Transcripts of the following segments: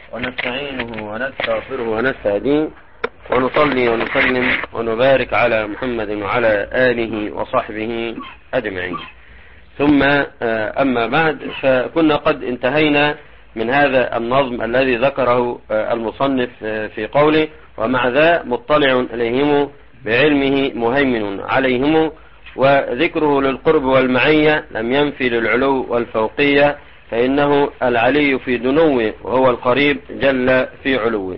ونستعينه ونستغفره ونستهديه ونصلي ونسلم ونبارك على محمد وعلى آله وصحبه أجمعين ثم أما بعد فكنا قد انتهينا من هذا النظم الذي ذكره المصنف في قوله ومع ذا مطلع إليهم بعلمه مهيمن عليهم وذكره للقرب والمعية لم ينفي للعلو والفوقية فإنه العلي في دنوه وهو القريب جل في علوه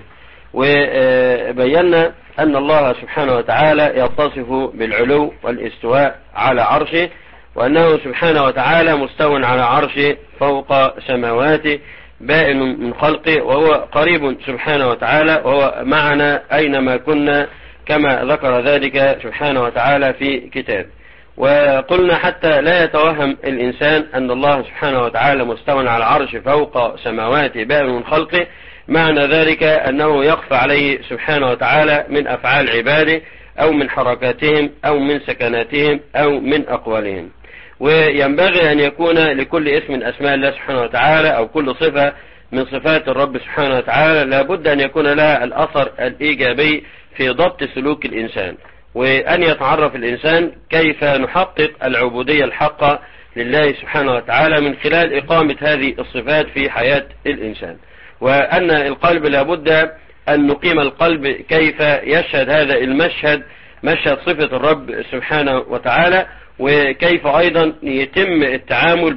وبينا أن الله سبحانه وتعالى يتصف بالعلو والاستواء على عرشه وأنه سبحانه وتعالى مستو على عرشه فوق سماواته بائن من خلقه وهو قريب سبحانه وتعالى وهو معنا أينما كنا كما ذكر ذلك سبحانه وتعالى في كتاب وقلنا حتى لا يتوهم الإنسان أن الله سبحانه وتعالى مستوى على العرش فوق سماواته بائن من خلقه معنى ذلك أنه يخفى عليه سبحانه وتعالى من أفعال عباده أو من حركاتهم أو من سكناتهم أو من أقوالهم وينبغي أن يكون لكل اسم من أسماء الله سبحانه وتعالى أو كل صفة من صفات الرب سبحانه وتعالى لابد أن يكون لها الأثر الإيجابي في ضبط سلوك الإنسان وأن يتعرف الإنسان كيف نحقق العبودية الحقة لله سبحانه وتعالى من خلال إقامة هذه الصفات في حياة الإنسان وأن القلب لابد أن نقيم القلب كيف يشهد هذا المشهد مشهد صفة الرب سبحانه وتعالى وكيف أيضا يتم التعامل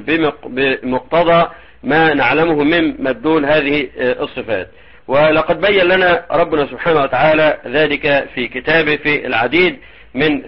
بمقتضى ما نعلمه من مدلول هذه الصفات ولقد بين لنا ربنا سبحانه وتعالى ذلك في كتابه في العديد من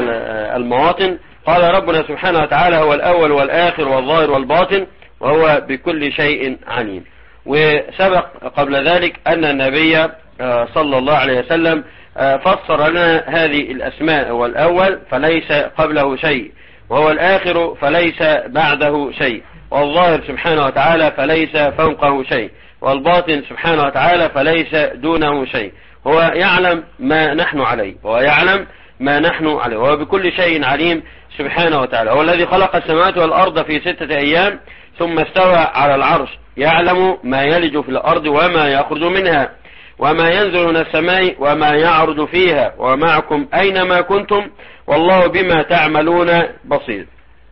المواطن قال ربنا سبحانه وتعالى هو الأول والآخر والظاهر والباطن وهو بكل شيء عليم وسبق قبل ذلك أن النبي صلى الله عليه وسلم فسر لنا هذه الأسماء هو الأول فليس قبله شيء وهو الآخر فليس بعده شيء والظاهر سبحانه وتعالى فليس فوقه شيء والباطن سبحانه وتعالى فليس دونه شيء هو يعلم ما نحن عليه هو يعلم ما نحن عليه وهو بكل شيء عليم سبحانه وتعالى هو الذي خلق السماوات والأرض في ستة أيام ثم استوى على العرش يعلم ما يلج في الأرض وما يخرج منها وما ينزل من السماء وما يعرج فيها ومعكم أينما كنتم والله بما تعملون بصير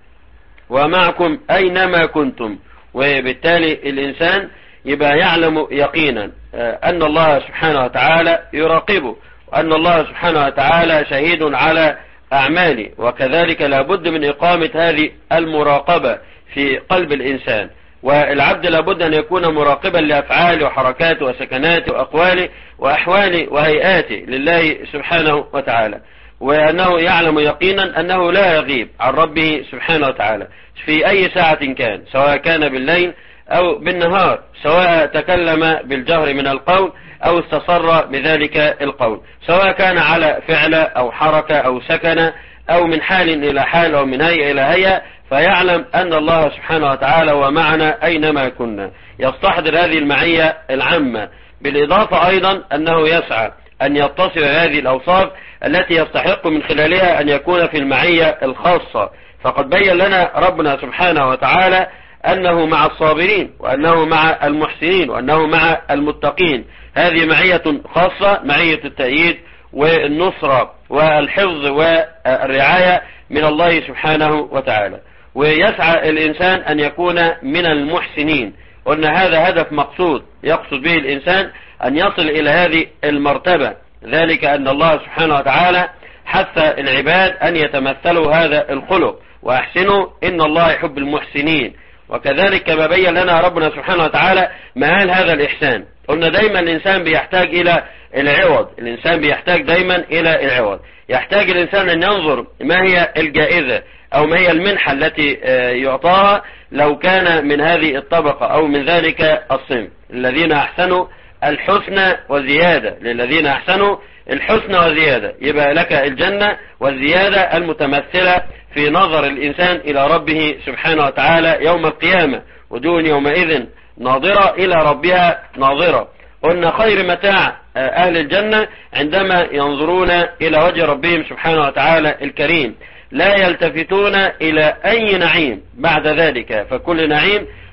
ومعكم أينما كنتم وبالتالي الإنسان يبقى يعلم يقينا أن الله سبحانه وتعالى يراقبه وأن الله سبحانه وتعالى شهيد على أعماله وكذلك لابد من إقامة هذه المراقبة في قلب الإنسان والعبد لابد أن يكون مراقبا لأفعاله وحركاته وسكناته وأقواله وأحواله وهيئاته لله سبحانه وتعالى وأنه يعلم يقينا أنه لا يغيب عن ربه سبحانه وتعالى في أي ساعة كان سواء كان بالليل أو بالنهار سواء تكلم بالجهر من القول أو استصر بذلك القول سواء كان على فعل أو حركة أو سكن أو من حال إلى حال أو من هيئة إلى هيئة فيعلم أن الله سبحانه وتعالى ومعنا أينما كنا يستحضر هذه المعية العامة بالإضافة أيضا أنه يسعى أن يتصل هذه الأوصاف التي يستحق من خلالها أن يكون في المعية الخاصة فقد بين لنا ربنا سبحانه وتعالى أنه مع الصابرين وأنه مع المحسنين وأنه مع المتقين هذه معية خاصة معية التأييد والنصرة والحفظ والرعاية من الله سبحانه وتعالى ويسعى الإنسان أن يكون من المحسنين قلنا هذا هدف مقصود يقصد به الإنسان أن يصل إلى هذه المرتبة ذلك أن الله سبحانه وتعالى حث العباد أن يتمثلوا هذا الخلق وأحسنوا إن الله يحب المحسنين وكذلك كما بين لنا ربنا سبحانه وتعالى مآل هذا الإحسان قلنا دايما الإنسان بيحتاج إلى العوض الإنسان بيحتاج دايما إلى العوض يحتاج الإنسان أن ينظر ما هي الجائزة أو ما هي المنحة التي يعطاها لو كان من هذه الطبقة أو من ذلك الصنف الذين أحسنوا الحسنى وزيادة للذين أحسنوا الحسنى وزيادة يبقى لك الجنة والزيادة المتمثلة في نظر الإنسان إلى ربه سبحانه وتعالى يوم القيامة ودون يومئذ ناظرة إلى ربها ناظرة قلنا خير متاع أهل الجنة عندما ينظرون إلى وجه ربهم سبحانه وتعالى الكريم لا يلتفتون إلى أي نعيم بعد ذلك فكل نعيم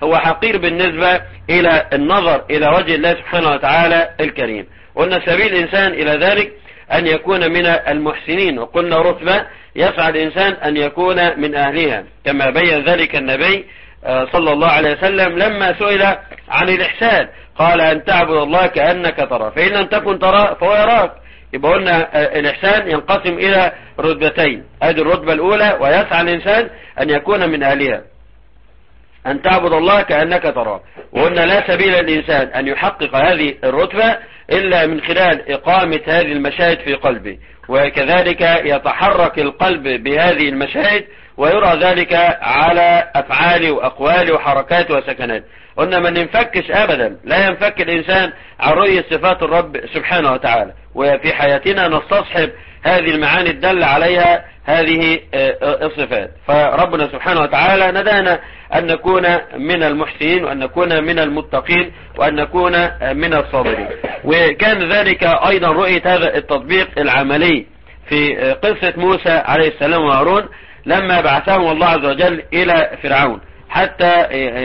هو حقير بالنسبة إلى النظر إلى وجه الله سبحانه وتعالى الكريم قلنا سبيل الإنسان إلى ذلك أن يكون من المحسنين وقلنا رتبة يسعى الإنسان أن يكون من أهلها كما بين ذلك النبي صلى الله عليه وسلم لما سئل عن الإحسان قال أن تعبد الله كأنك ترى فإن لم تكن ترى فهو يراك يبقى قلنا الإحسان ينقسم إلى رتبتين هذه الرتبة الأولى ويسعى الإنسان أن يكون من أهلها أن تعبد الله كأنك تراه وقلنا لا سبيل للإنسان أن يحقق هذه الرتبة إلا من خلال إقامة هذه المشاهد في قلبه وكذلك يتحرك القلب بهذه المشاهد ويرى ذلك على أفعاله وأقواله وحركاته وسكناته قلنا ما ننفكش أبدا لا ينفك الإنسان عن رؤية صفات الرب سبحانه وتعالى وفي حياتنا نستصحب هذه المعاني الدل عليها هذه الصفات فربنا سبحانه وتعالى ندانا أن نكون من المحسنين وأن نكون من المتقين وأن نكون من الصابرين وكان ذلك أيضا رؤية هذا التطبيق العملي في قصة موسى عليه السلام وهارون لما بعثهم الله عز وجل إلى فرعون حتى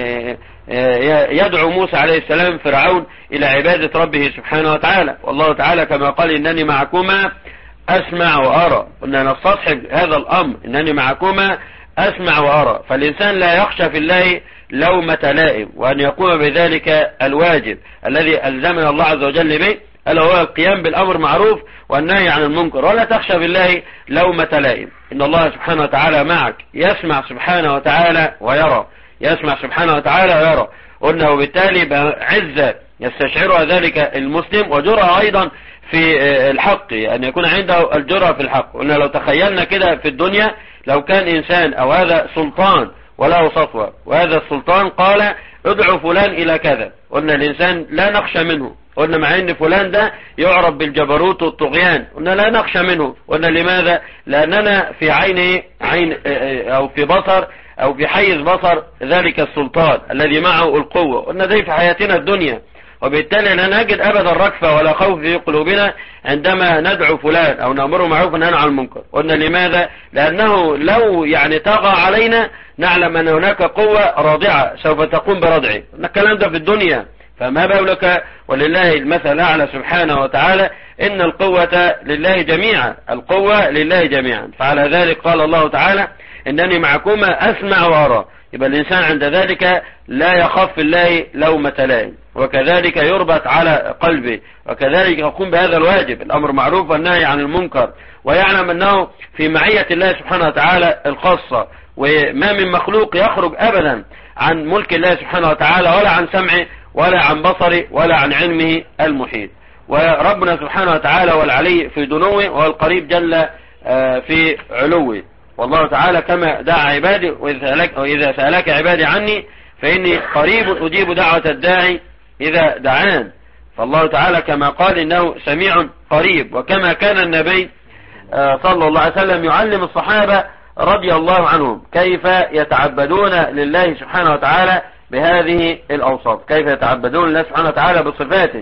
يدعو موسى عليه السلام فرعون إلى عبادة ربه سبحانه وتعالى والله تعالى كما قال إنني معكما أسمع وأرى قلنا نستصحب هذا الأمر إنني معكما أسمع وأرى فالإنسان لا يخشى في الله لومة لائم وأن يقوم بذلك الواجب الذي ألزمنا الله عز وجل به ألا هو القيام بالأمر معروف والنهي عن المنكر ولا تخشى بالله لومة لائم إن الله سبحانه وتعالى معك يسمع سبحانه وتعالى ويرى يسمع سبحانه وتعالى ويرى قلنا وبالتالي بعزة يستشعرها ذلك المسلم وجرأة أيضا في الحق أن يكون عنده الجرأة في الحق قلنا لو تخيلنا كده في الدنيا لو كان إنسان أو هذا سلطان وله سطوة وهذا السلطان قال ادعو فلان إلى كذا قلنا الإنسان لا نخشى منه قلنا مع ان فلان ده يعرف بالجبروت والطغيان قلنا لا نخشى منه قلنا لماذا لاننا في عين عين او في بصر او في حيز بصر ذلك السلطان الذي معه القوة قلنا زي في حياتنا الدنيا وبالتالي لا نجد ابدا ركفة ولا خوف في قلوبنا عندما ندعو فلان او نأمره معروف وننهى عن المنكر قلنا لماذا لانه لو يعني طغى علينا نعلم ان هناك قوة راضعة سوف تقوم برضعه الكلام ده في الدنيا فما بالك ولله المثل الأعلى سبحانه وتعالى إن القوة لله جميعا القوة لله جميعا فعلى ذلك قال الله تعالى إنني معكما أسمع وأرى يبقى الإنسان عند ذلك لا يخاف في الله لومة لائم وكذلك يربط على قلبه وكذلك يقوم بهذا الواجب الأمر معروف والنهي عن المنكر ويعلم أنه في معية الله سبحانه وتعالى الخاصة وما من مخلوق يخرج أبدا عن ملك الله سبحانه وتعالى ولا عن سمعه ولا عن بصره ولا عن علمه المحيط وربنا سبحانه وتعالى والعلي في دنوه والقريب جل في علوه والله تعالى كما دعا عبادي وإذا سألك عبادي عني فإني قريب أجيب دعوة الداعي إذا دعان فالله تعالى كما قال إنه سميع قريب وكما كان النبي صلى الله عليه وسلم يعلم الصحابة رضي الله عنهم كيف يتعبدون لله سبحانه وتعالى بهذه الأوصاف كيف يتعبدون الله سبحانه وتعالى بصفاته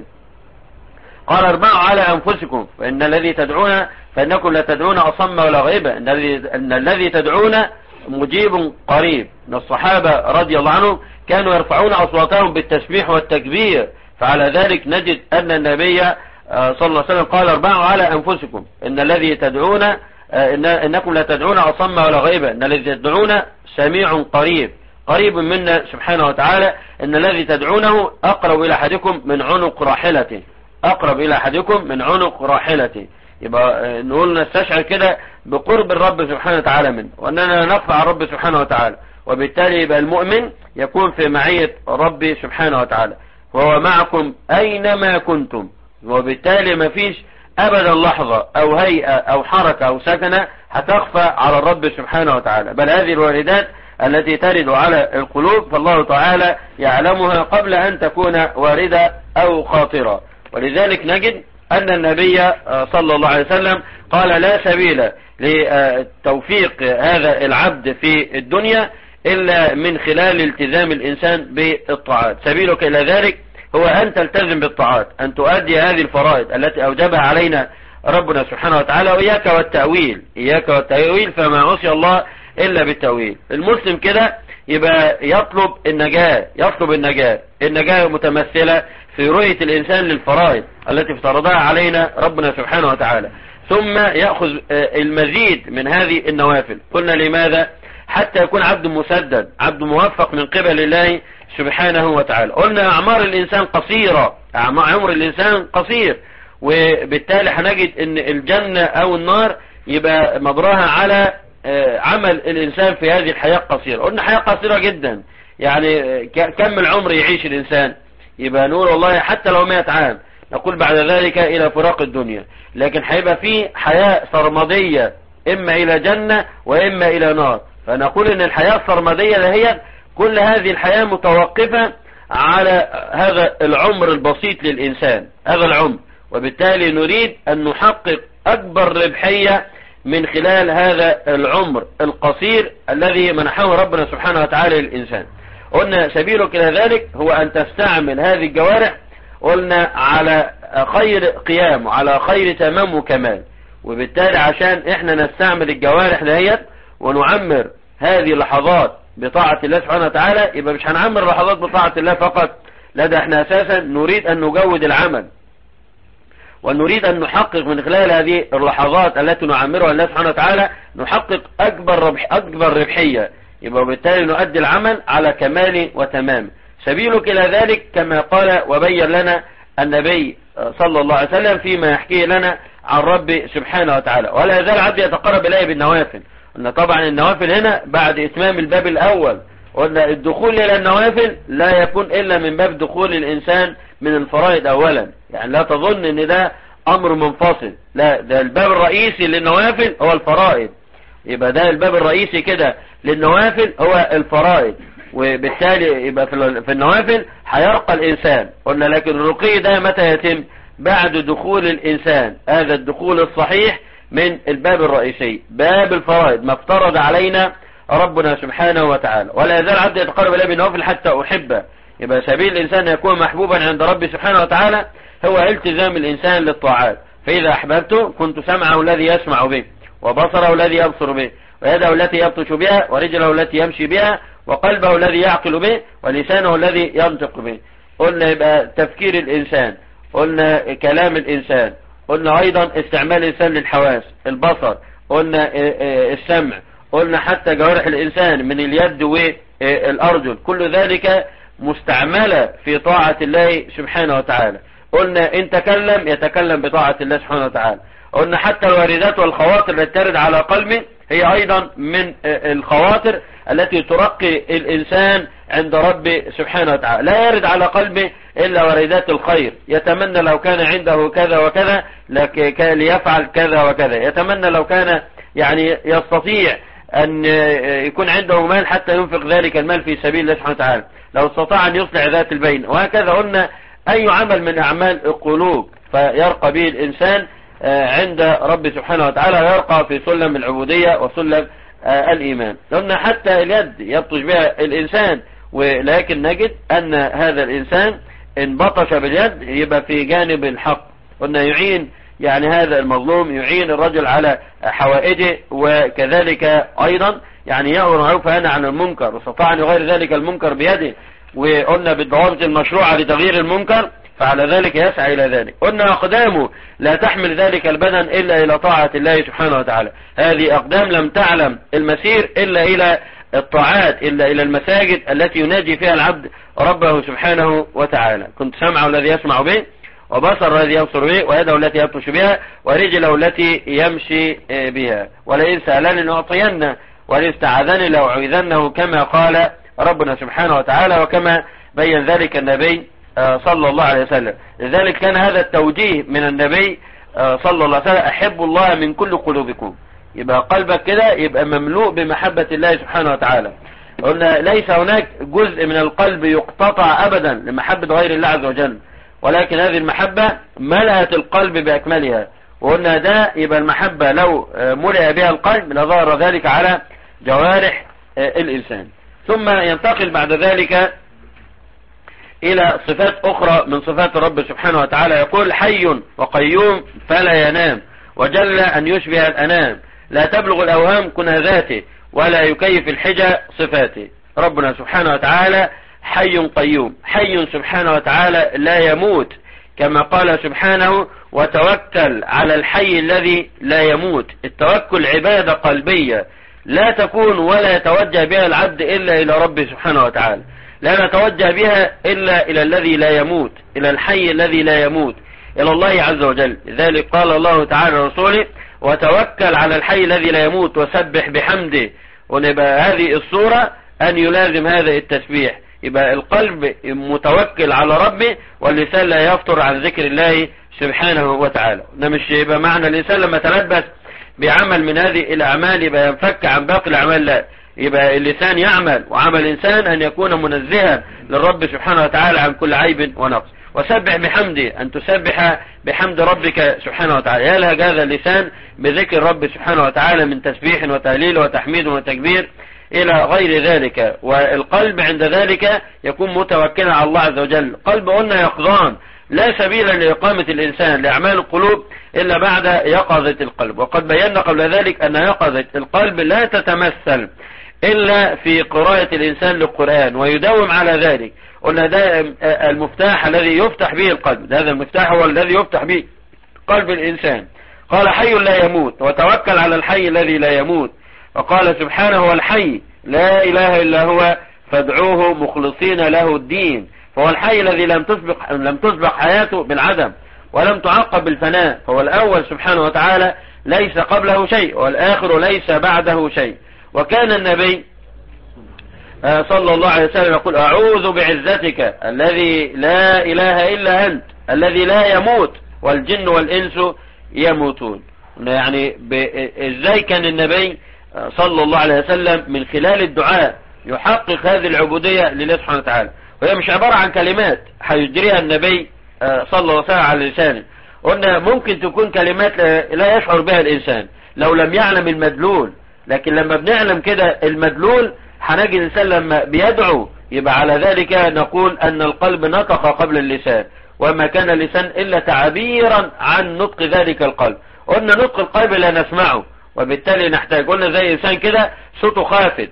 قال اربعوا على أنفسكم فإن الذي تدعون فإنكم لا تدعون أصم ولا غيبة إن الذي, إن الذي تدعون مجيب قريب من الصحابة رضي الله عنهم كانوا يرفعون أصواتهم بالتسبيح والتكبير فعلى ذلك نجد أن النبي صلى الله عليه وسلم قال اربعوا على أنفسكم إن الذي تدعون إن إنكم لا تدعون أصم ولا غيبة إن الذي تدعون سميع قريب قريب منا سبحانه وتعالى ان الذي تدعونه اقرب الى احدكم من عنق راحلته اقرب الى احدكم من عنق راحلته يبقى نقول نستشعر كده بقرب الرب سبحانه وتعالى منه واننا نخفى عن الرب سبحانه وتعالى وبالتالي يبقى المؤمن يكون في معية ربي سبحانه وتعالى وهو معكم اينما كنتم وبالتالي ما فيش ابدا لحظة او هيئة او حركة او سكنة هتخفى على الرب سبحانه وتعالى بل هذه الواردات التي ترد على القلوب فالله تعالى يعلمها قبل أن تكون واردة أو خاطرة ولذلك نجد أن النبي صلى الله عليه وسلم قال لا سبيل لتوفيق هذا العبد في الدنيا إلا من خلال التزام الإنسان بالطاعات سبيلك إلى ذلك هو أن تلتزم بالطاعات أن تؤدي هذه الفرائض التي أوجبها علينا ربنا سبحانه وتعالى وإياك والتأويل إياك والتأويل فما عصي الله إلا بالتأويل المسلم كده يبقى يطلب النجاة يطلب النجاة النجاة متمثلة في رؤية الإنسان للفرائض التي افترضها علينا ربنا سبحانه وتعالى ثم يأخذ المزيد من هذه النوافل قلنا لماذا حتى يكون عبد مسدد عبد موفق من قبل الله سبحانه وتعالى قلنا أعمار الإنسان قصيرة عمر الإنسان قصير وبالتالي هنجد ان الجنة او النار يبقى مبراها على عمل الانسان في هذه الحياة القصيرة قلنا حياة قصيرة جدا يعني كم العمر يعيش الانسان يبقى نقول والله حتى لو مئة عام نقول بعد ذلك الى فراق الدنيا لكن هيبقى في حياة سرمدية اما الى جنة واما الى نار فنقول ان الحياة السرمدية هي كل هذه الحياة متوقفة على هذا العمر البسيط للإنسان هذا العمر وبالتالي نريد أن نحقق أكبر ربحية من خلال هذا العمر القصير الذي منحه ربنا سبحانه وتعالى للإنسان قلنا سبيلك إلى ذلك هو أن تستعمل هذه الجوارح قلنا على خير قيام وعلى خير تمام وكمال وبالتالي عشان احنا نستعمل الجوارح دهيت ونعمر هذه اللحظات بطاعة الله سبحانه وتعالى يبقى مش هنعمر اللحظات بطاعة الله فقط لا ده احنا اساسا نريد ان نجود العمل ونريد ان نحقق من خلال هذه اللحظات التي نعمرها الله سبحانه وتعالى نحقق اكبر ربح اكبر ربحية يبقى وبالتالي نؤدي العمل على كمال وتمام سبيلك الى ذلك كما قال وبين لنا النبي صلى الله عليه وسلم فيما يحكيه لنا عن رب سبحانه وتعالى ولا يزال عبد يتقرب اليه بالنوافل ان طبعا النوافل هنا بعد اتمام الباب الاول قلنا الدخول الى النوافل لا يكون الا من باب دخول الانسان من الفرائض اولا يعني لا تظن ان ده امر منفصل لا ده الباب الرئيسي للنوافل هو الفرائض يبقى ده الباب الرئيسي كده للنوافل هو الفرائض وبالتالي يبقى في النوافل هيرقى الانسان قلنا لكن الرقي ده متى يتم بعد دخول الانسان هذا الدخول الصحيح من الباب الرئيسي باب الفرائض ما افترض علينا ربنا سبحانه وتعالى ولا يزال عبد يتقرب إليه بالنوافل حتى أحبه يبقى سبيل الإنسان يكون محبوبا عند ربي سبحانه وتعالى هو التزام الإنسان للطاعات فإذا أحببته كنت سمعه الذي يسمع به وبصره الذي يبصر به ويده التي يبطش بها ورجله التي يمشي بها وقلبه الذي يعقل به ولسانه الذي ينطق به قلنا يبقى تفكير الإنسان قلنا كلام الإنسان قلنا أيضا استعمال الإنسان للحواس البصر قلنا السمع قلنا حتى جوارح الإنسان من اليد والأرجل كل ذلك مستعملة في طاعة الله سبحانه وتعالى قلنا إن تكلم يتكلم بطاعة الله سبحانه وتعالى قلنا حتى الواردات والخواطر التي ترد على قلبه هي أيضا من الخواطر التي ترقي الإنسان عند ربه سبحانه وتعالى لا يرد على قلبه إلا واردات الخير يتمنى لو كان عنده كذا وكذا ليفعل كذا وكذا يتمنى لو كان يعني يستطيع أن يكون عنده مال حتى ينفق ذلك المال في سبيل الله سبحانه وتعالى لو استطاع أن يصلح ذات البين وهكذا قلنا أي عمل من أعمال القلوب فيرقى به الإنسان عند رب سبحانه وتعالى يرقى في سلم العبودية وسلم الإيمان قلنا حتى اليد يبطش بها الإنسان ولكن نجد أن هذا الإنسان إن بطش باليد يبقى في جانب الحق قلنا يعين يعني هذا المظلوم يعين الرجل على حوائجه وكذلك أيضا يعني يأمر معروف هنا عن المنكر واستطاع أن يغير ذلك المنكر بيده وقلنا بالضوابط المشروعة لتغيير المنكر فعلى ذلك يسعى إلى ذلك قلنا أقدامه لا تحمل ذلك البدن إلا إلى طاعة الله سبحانه وتعالى هذه أقدام لم تعلم المسير إلا إلى الطاعات إلا إلى المساجد التي يناجي فيها العبد ربه سبحانه وتعالى كنت سمعه الذي يسمع به وبصر الذي يبصر به ويده التي يبطش بها ورجله التي يمشي بها ولئن سألني أعطينه ولئن استعاذني لأعوذنه كما قال ربنا سبحانه وتعالى وكما بين ذلك النبي صلى الله عليه وسلم لذلك كان هذا التوجيه من النبي صلى الله عليه وسلم أحب الله من كل قلوبكم يبقى قلبك كده يبقى مملوء بمحبة الله سبحانه وتعالى قلنا ليس هناك جزء من القلب يقتطع أبدا لمحبة غير الله عز وجل ولكن هذه المحبة ملأت القلب بأكملها وقلنا ده يبقى المحبة لو ملئ بها القلب لظهر ذلك على جوارح الإنسان ثم ينتقل بعد ذلك إلى صفات أخرى من صفات الرب سبحانه وتعالى يقول حي وقيوم فلا ينام وجل أن يشبه الأنام لا تبلغ الأوهام كنه ذاته ولا يكيف الحجة صفاته ربنا سبحانه وتعالى حي قيوم حي سبحانه وتعالى لا يموت كما قال سبحانه وتوكل على الحي الذي لا يموت التوكل عبادة قلبية لا تكون ولا يتوجه بها العبد إلا إلى ربه سبحانه وتعالى لا نتوجه بها إلا إلى الذي لا يموت إلى الحي الذي لا يموت إلى الله عز وجل لذلك قال الله تعالى لرسوله وتوكل على الحي الذي لا يموت وسبح بحمده ونبقى هذه الصورة أن يلازم هذا التسبيح يبقى القلب متوكل على ربه واللسان لا يفطر عن ذكر الله سبحانه وتعالى ده مش يبقى معنى الإنسان لما تلبس بعمل من هذه الأعمال يبقى ينفك عن باقي الأعمال لا يبقى اللسان يعمل وعمل الإنسان أن يكون منزها للرب سبحانه وتعالى عن كل عيب ونقص وسبح بحمده أن تسبح بحمد ربك سبحانه وتعالى يلهج هذا اللسان بذكر رب سبحانه وتعالى من تسبيح وتهليل وتحميد وتكبير إلى غير ذلك والقلب عند ذلك يكون متوكلا على الله عز وجل قلب قلنا يقظان لا سبيل لإقامة الإنسان لأعمال القلوب إلا بعد يقظة القلب وقد بينا قبل ذلك أن يقظة القلب لا تتمثل إلا في قراءة الإنسان للقرآن ويداوم على ذلك قلنا ده المفتاح الذي يفتح به القلب هذا المفتاح هو الذي يفتح به قلب الإنسان قال حي لا يموت وتوكل على الحي الذي لا يموت وقال سبحانه هو الحي لا إله إلا هو فادعوه مخلصين له الدين فهو الحي الذي لم تسبق لم تسبق حياته بالعدم ولم تعقب بالفناء فهو الأول سبحانه وتعالى ليس قبله شيء والآخر ليس بعده شيء وكان النبي صلى الله عليه وسلم يقول أعوذ بعزتك الذي لا إله إلا أنت الذي لا يموت والجن والإنس يموتون يعني ازاي كان النبي صلى الله عليه وسلم من خلال الدعاء يحقق هذه العبودية لله سبحانه وتعالى وهي مش عبارة عن كلمات هيجريها النبي صلى الله عليه وسلم على لسانه قلنا ممكن تكون كلمات لا يشعر بها الإنسان لو لم يعلم المدلول لكن لما بنعلم كده المدلول هنجي الإنسان لما بيدعو يبقى على ذلك نقول أن القلب نطق قبل اللسان وما كان اللسان إلا تعبيرا عن نطق ذلك القلب قلنا نطق القلب لا نسمعه وبالتالي نحتاج قلنا زي إنسان كده صوته خافت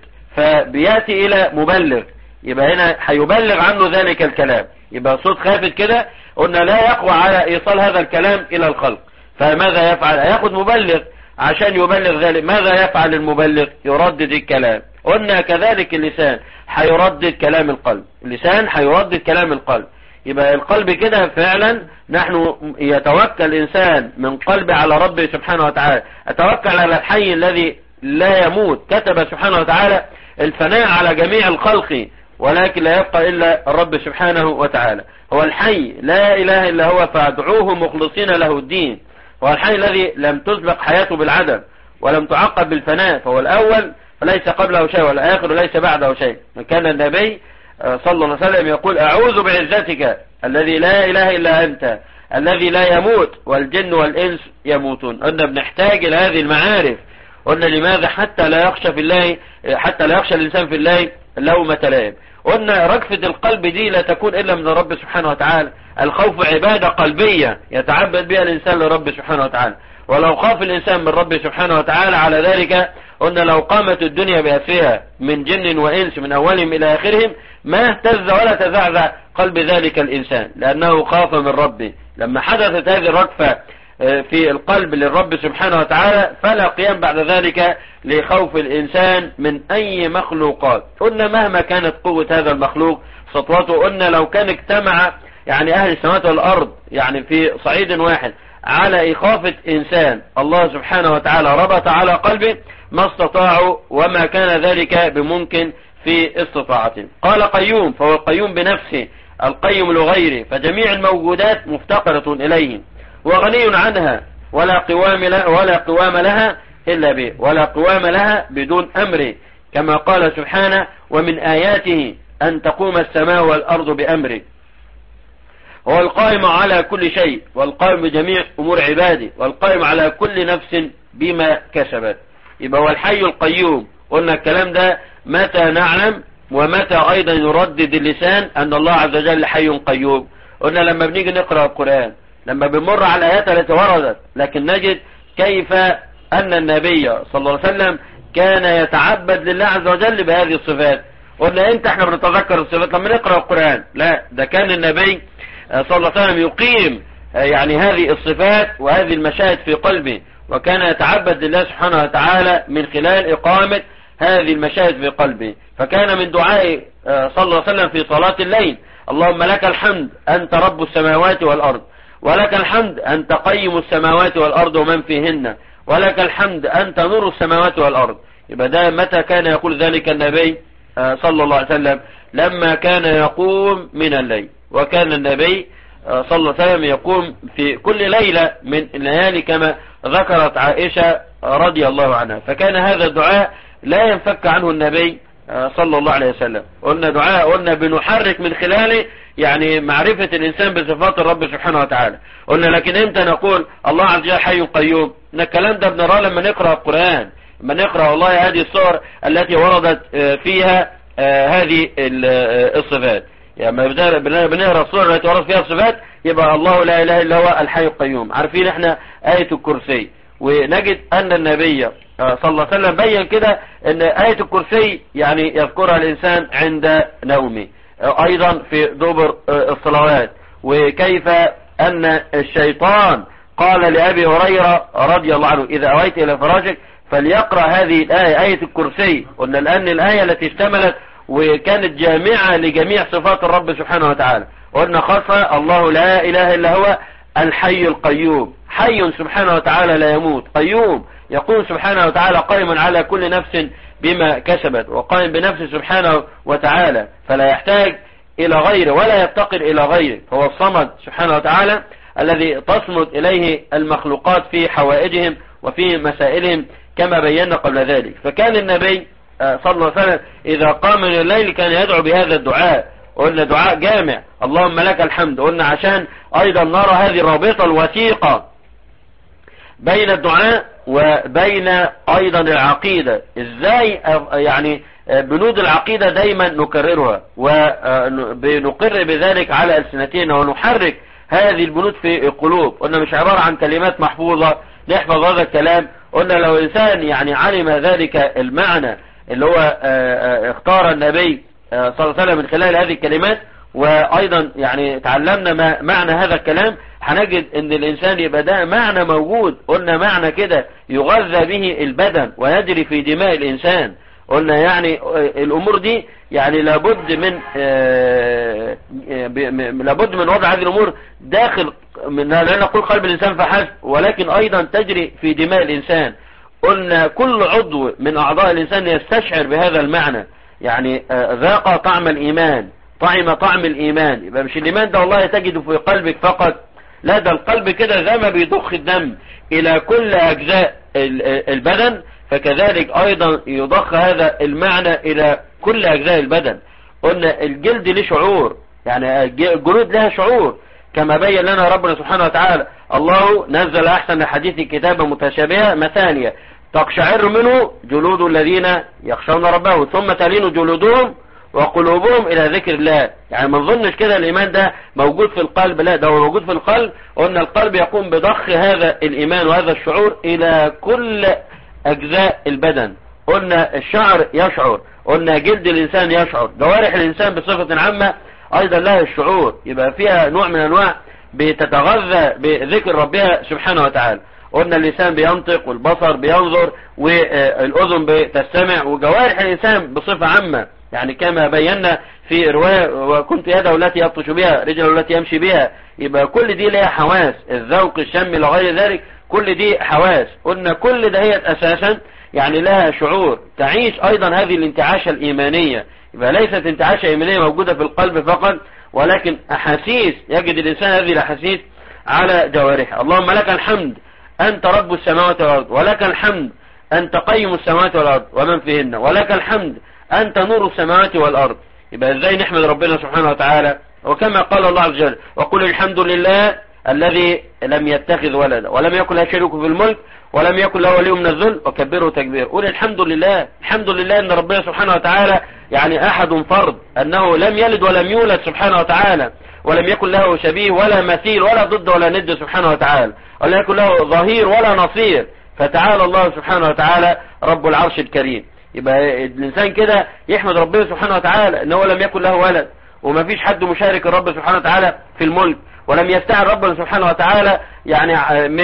فبيأتي إلى مبلغ يبقى هنا هيبلغ عنه ذلك الكلام يبقى صوت خافت كده قلنا لا يقوى على إيصال هذا الكلام إلى الخلق فماذا يفعل هياخد مبلغ عشان يبلغ ذلك ماذا يفعل المبلغ يردد الكلام قلنا كذلك اللسان هيردد كلام القلب اللسان هيردد كلام القلب يبقى القلب كده فعلا نحن يتوكل الإنسان من قلب على ربه سبحانه وتعالى أتوكل على الحي الذي لا يموت كتب سبحانه وتعالى الفناء على جميع الخلق ولكن لا يبقى إلا الرب سبحانه وتعالى هو الحي لا إله إلا هو فادعوه مخلصين له الدين هو الحي الذي لم تسبق حياته بالعدم ولم تعقب بالفناء فهو الأول فليس قبله شيء والآخر ليس بعده شيء كان النبي صلى الله عليه وسلم يقول أعوذ بعزتك الذي لا إله إلا أنت الذي لا يموت والجن والإنس يموتون قلنا بنحتاج إلى هذه المعارف قلنا لماذا حتى لا يخشى في الله حتى لا يخشى الإنسان في الله لومة لائم قلنا ركفة القلب دي لا تكون إلا من الرب سبحانه وتعالى الخوف عبادة قلبية يتعبد بها الإنسان لرب سبحانه وتعالى ولو خاف الإنسان من رب سبحانه وتعالى على ذلك قلنا لو قامت الدنيا بأسرها من جن وإنس من أولهم إلى آخرهم ما اهتز ولا تزعزع قلب ذلك الإنسان لأنه خاف من ربه لما حدثت هذه الركفة في القلب للرب سبحانه وتعالى فلا قيام بعد ذلك لخوف الإنسان من أي مخلوقات قلنا مهما كانت قوة هذا المخلوق سطوته قلنا لو كان اجتمع يعني أهل السماوات والأرض يعني في صعيد واحد على إخافة إنسان الله سبحانه وتعالى ربط على قلبه ما استطاعوا وما كان ذلك بممكن في استطاعته قال قيوم فهو القيوم بنفسه القيم لغيره فجميع الموجودات مفتقرة إليه وغني عنها ولا قوام لها ولا قوام لها إلا به ولا قوام لها بدون أمره كما قال سبحانه ومن آياته أن تقوم السماء والأرض بأمره هو القائم على كل شيء والقائم بجميع أمور عباده والقائم على كل نفس بما كسبت يبقى هو الحي القيوم قلنا الكلام ده متى نعلم ومتى أيضا يردد اللسان أن الله عز وجل حي قيوم قلنا لما بنيجي نقرأ القرآن لما بنمر على الآيات التي وردت لكن نجد كيف أن النبي صلى الله عليه وسلم كان يتعبد لله عز وجل بهذه الصفات قلنا امتى احنا بنتذكر الصفات لما نقرأ القرآن لا ده كان النبي صلى الله عليه وسلم يقيم يعني هذه الصفات وهذه المشاهد في قلبه وكان يتعبد لله سبحانه وتعالى من خلال إقامة هذه المشاهد في قلبه فكان من دعاء صلى الله عليه وسلم في صلاة الليل اللهم لك الحمد أنت رب السماوات والأرض ولك الحمد أنت قيم السماوات والأرض ومن فيهن ولك الحمد أنت نور السماوات والأرض يبقى ده متى كان يقول ذلك النبي صلى الله عليه وسلم لما كان يقوم من الليل وكان النبي صلى الله عليه وسلم يقوم في كل ليلة من الليالي كما ذكرت عائشة رضي الله عنها فكان هذا الدعاء لا ينفك عنه النبي صلى الله عليه وسلم قلنا دعاء قلنا بنحرك من خلاله يعني معرفة الإنسان بصفات الرب سبحانه وتعالى قلنا لكن امتى نقول الله عز وجل حي قيوم ان الكلام ده بنراه لما نقرأ القرآن لما نقرأ والله هذه الصور التي وردت فيها هذه الصفات يعني بنقرأ الصور التي وردت فيها الصفات يبقى الله لا إله إلا هو الحي القيوم عارفين احنا آية الكرسي ونجد أن النبي صلى الله عليه وسلم بين كده ان آية الكرسي يعني يذكرها الإنسان عند نومه أيضا في دبر الصلوات وكيف أن الشيطان قال لأبي هريرة رضي الله عنه إذا أويت إلى فراشك فليقرأ هذه الآية آية الكرسي قلنا الآن الآية التي اشتملت وكانت جامعة لجميع صفات الرب سبحانه وتعالى قلنا خاصة الله لا إله إلا هو الحي القيوم حي سبحانه وتعالى لا يموت قيوم يقول سبحانه وتعالى قائما على كل نفس بما كسبت وقائم بنفسه سبحانه وتعالى فلا يحتاج إلى غيره ولا يفتقر إلى غيره هو الصمد سبحانه وتعالى الذي تصمد إليه المخلوقات في حوائجهم وفي مسائلهم كما بينا قبل ذلك فكان النبي صلى الله عليه وسلم إذا قام من الليل كان يدعو بهذا الدعاء قلنا دعاء جامع اللهم لك الحمد قلنا عشان أيضا نرى هذه الرابطة الوثيقة بين الدعاء وبين أيضا العقيدة ازاي يعني بنود العقيدة دايما نكررها ونقر بذلك على ألسنتنا ونحرك هذه البنود في القلوب قلنا مش عبارة عن كلمات محفوظة نحفظ هذا الكلام قلنا لو إنسان يعني علم ذلك المعنى اللي هو اختار النبي صلى الله عليه وسلم من خلال هذه الكلمات وأيضا يعني تعلمنا ما معنى هذا الكلام هنجد ان الانسان يبقى ده معنى موجود قلنا معنى كده يغذى به البدن ويجري في دماء الانسان قلنا يعني الامور دي يعني لابد من لابد من وضع هذه الامور داخل من لا نقول قلب الانسان فحسب ولكن ايضا تجري في دماء الانسان قلنا كل عضو من اعضاء الانسان يستشعر بهذا المعنى يعني ذاق طعم الايمان طعم طعم الايمان يبقى مش الايمان ده والله تجده في قلبك فقط لا ده القلب كده زي ما بيضخ الدم الى كل اجزاء البدن فكذلك ايضا يضخ هذا المعنى الى كل اجزاء البدن قلنا الجلد له شعور يعني الجلود لها شعور كما بين لنا ربنا سبحانه وتعالى الله نزل احسن الحديث كتابا متشابهة مثانية تقشعر منه جلود الذين يخشون ربهم ثم تلين جلودهم وقلوبهم الى ذكر الله يعني ما نظنش كده الايمان ده موجود في القلب لا ده هو موجود في القلب قلنا القلب يقوم بضخ هذا الايمان وهذا الشعور الى كل اجزاء البدن قلنا الشعر يشعر قلنا جلد الانسان يشعر جوارح الانسان بصفة عامة ايضا لها الشعور يبقى فيها نوع من انواع بتتغذى بذكر ربها سبحانه وتعالى قلنا اللسان بينطق والبصر بينظر والاذن بتستمع وجوارح الانسان بصفة عامة يعني كما بينا في رواية وكنت يده التي يبطش بها رجله التي يمشي بها يبقى كل دي لها حواس الذوق الشم لغير ذلك كل دي حواس قلنا كل ده هي اساسا يعني لها شعور تعيش ايضا هذه الانتعاشة الايمانية يبقى ليست انتعاشة ايمانية موجودة في القلب فقط ولكن احاسيس يجد الانسان هذه الاحاسيس على جوارحه اللهم لك الحمد انت رب السماوات والارض ولك الحمد انت قيم السماوات والارض ومن فيهن ولك الحمد أنت نور السماوات والأرض يبقى ازاي نحمد ربنا سبحانه وتعالى وكما قال الله عز وجل وقل الحمد لله الذي لم يتخذ ولدا ولم يكن له شريك في الملك ولم يكن له ولي من الذل وكبره تكبير قول الحمد لله الحمد لله ان ربنا سبحانه وتعالى يعني احد فرد انه لم يلد ولم يولد سبحانه وتعالى ولم يكن له شبيه ولا مثيل ولا ضد ولا ند سبحانه وتعالى ولم يكن له ظهير ولا نصير فتعالى الله سبحانه وتعالى رب العرش الكريم يبقى الانسان كده يحمد ربنا سبحانه وتعالى ان هو لم يكن له ولد وما فيش حد مشارك الرب سبحانه وتعالى في الملك ولم يستعن ربنا سبحانه وتعالى يعني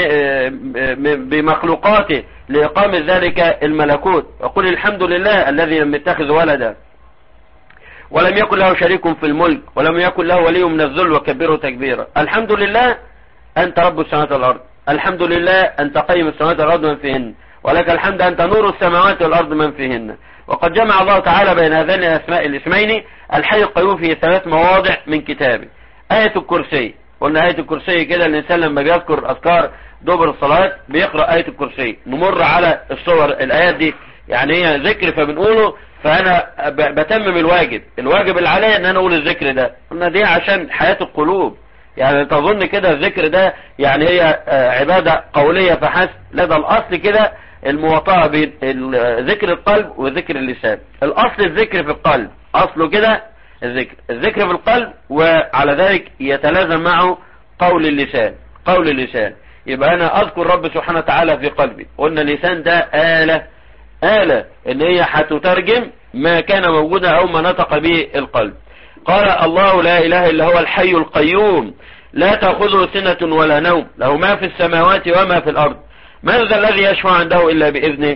بمخلوقاته لإقامة ذلك الملكوت وقل الحمد لله الذي لم يتخذ ولدا ولم يكن له شريك في الملك ولم يكن له ولي من الذل وكبره تكبيرا الحمد لله أنت رب السماوات والأرض الحمد لله أنت قيم السماوات والأرض من فيهن ولك الحمد أنت نور السماوات والأرض من فيهن وقد جمع الله تعالى بين هذين الأسماء الاسمين الحي القيوم في ثلاث مواضع من كتابه آية الكرسي قلنا آية الكرسي كده الإنسان لما بيذكر أذكار دبر الصلاة بيقرأ آية الكرسي نمر على الصور الآيات دي يعني هي ذكر فبنقوله فأنا بتمم الواجب الواجب اللي عليا أن أنا أقول الذكر ده قلنا دي عشان حياة القلوب يعني تظن كده الذكر ده يعني هي عبادة قولية فحسب لا ده الأصل كده المواطاة بين ذكر القلب وذكر اللسان الأصل الذكر في القلب أصله كده الذكر الذكر في القلب وعلى ذلك يتلازم معه قول اللسان قول اللسان يبقى أنا أذكر رب سبحانه وتعالى في قلبي قلنا اللسان ده آلة آلة ان هي هتترجم ما كان موجودا أو ما نطق به القلب قال الله لا إله إلا هو الحي القيوم لا تأخذه سنة ولا نوم له ما في السماوات وما في الأرض من ذا الذي يشفع عنده إلا بإذنه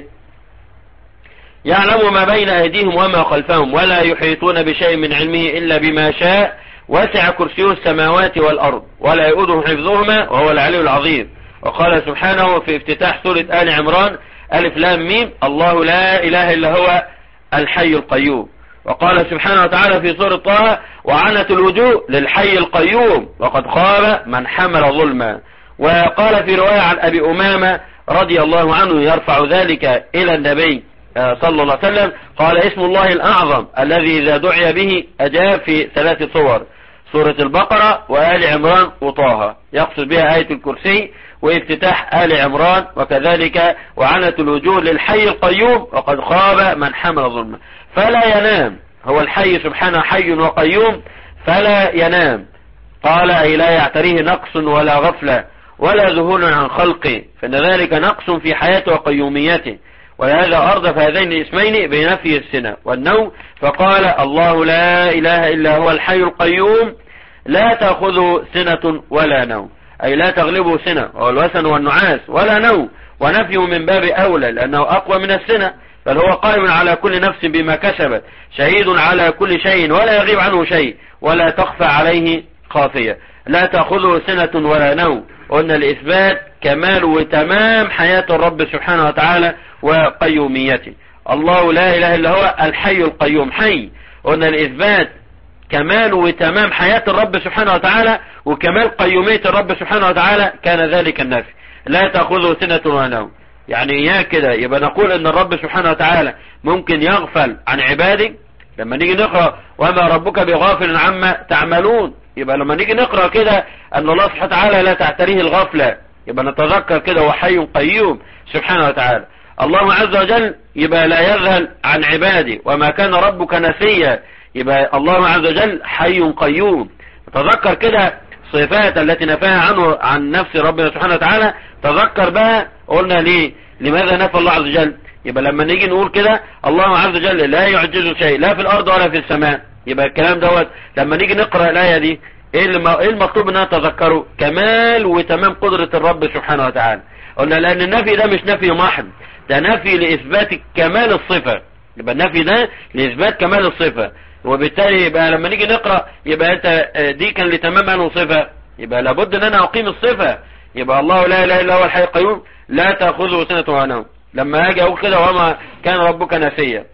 يعلم ما بين أيديهم وما خلفهم ولا يحيطون بشيء من علمه إلا بما شاء وسع كرسيه السماوات والأرض ولا يؤده حفظهما وهو العلي العظيم وقال سبحانه في افتتاح سورة آل عمران ألف لام ميم الله لا إله إلا هو الحي القيوم وقال سبحانه وتعالى في سورة طه وعنت الوجوه للحي القيوم وقد خاب من حمل ظلما وقال في رواية عن أبي أمامة رضي الله عنه يرفع ذلك إلى النبي صلى الله عليه وسلم قال اسم الله الأعظم الذي إذا دعي به أجاب في ثلاث صور سورة البقرة وآل عمران وطه يقصد بها آية الكرسي وافتتاح آل عمران وكذلك وعنت الوجوه للحي القيوم وقد خاب من حمل ظلمه فلا ينام هو الحي سبحانه حي وقيوم فلا ينام قال أي لا يعتريه نقص ولا غفلة ولا ذهول عن خلقه فإن ذلك نقص في حياته وقيوميته ولهذا أردف هذين الاسمين بنفي السنة والنوم فقال الله لا إله إلا هو الحي القيوم لا تأخذه سنة ولا نوم أي لا تغلبه سنة وهو الوسن والنعاس ولا نوم ونفيه من باب أولى لأنه أقوى من السنة بل هو قائم على كل نفس بما كسبت شهيد على كل شيء ولا يغيب عنه شيء ولا تخفى عليه خافية لا تأخذه سنة ولا نوم قلنا الإثبات كمال وتمام حياة الرب سبحانه وتعالى وقيوميته الله لا إله إلا هو الحي القيوم حي قلنا الإثبات كمال وتمام حياة الرب سبحانه وتعالى وكمال قيومية الرب سبحانه وتعالى كان ذلك النفي لا تأخذه سنة ولا نوم يعني إياه كده يبقى نقول ان الرب سبحانه وتعالى ممكن يغفل عن عباده لما نيجي نقرأ وما ربك بغافل عما تعملون يبقى لما نيجي نقرأ كده ان الله سبحانه وتعالى لا تعتريه الغفلة يبقى نتذكر كده هو حي قيوم سبحانه وتعالى الله عز وجل يبقى لا يذهل عن عباده وما كان ربك نسيا يبقى الله عز وجل حي قيوم تذكر كده الصفات التي نفاها عنه عن نفس ربنا سبحانه وتعالى تذكر بقى قلنا ليه لماذا نفى الله عز وجل يبقى لما نيجي نقول كده الله عز وجل لا يعجزه شيء لا في الارض ولا في السماء يبقى الكلام دوت لما نيجي نقرأ الآية دي ايه المطلوب ان نتذكره كمال وتمام قدرة الرب سبحانه وتعالى قلنا لان النفي ده مش نفي محض ده نفي لإثبات كمال الصفة يبقى النفي ده لإثبات كمال الصفة وبالتالي يبقى لما نيجي نقرأ يبقى انت دي كان لتمام انه صفة يبقى لابد ان انا اقيم الصفة يبقى الله لا اله الا هو الحي القيوم لا تأخذه سنة ولا نوم لما اجي اقول كده وما كان ربك نسيا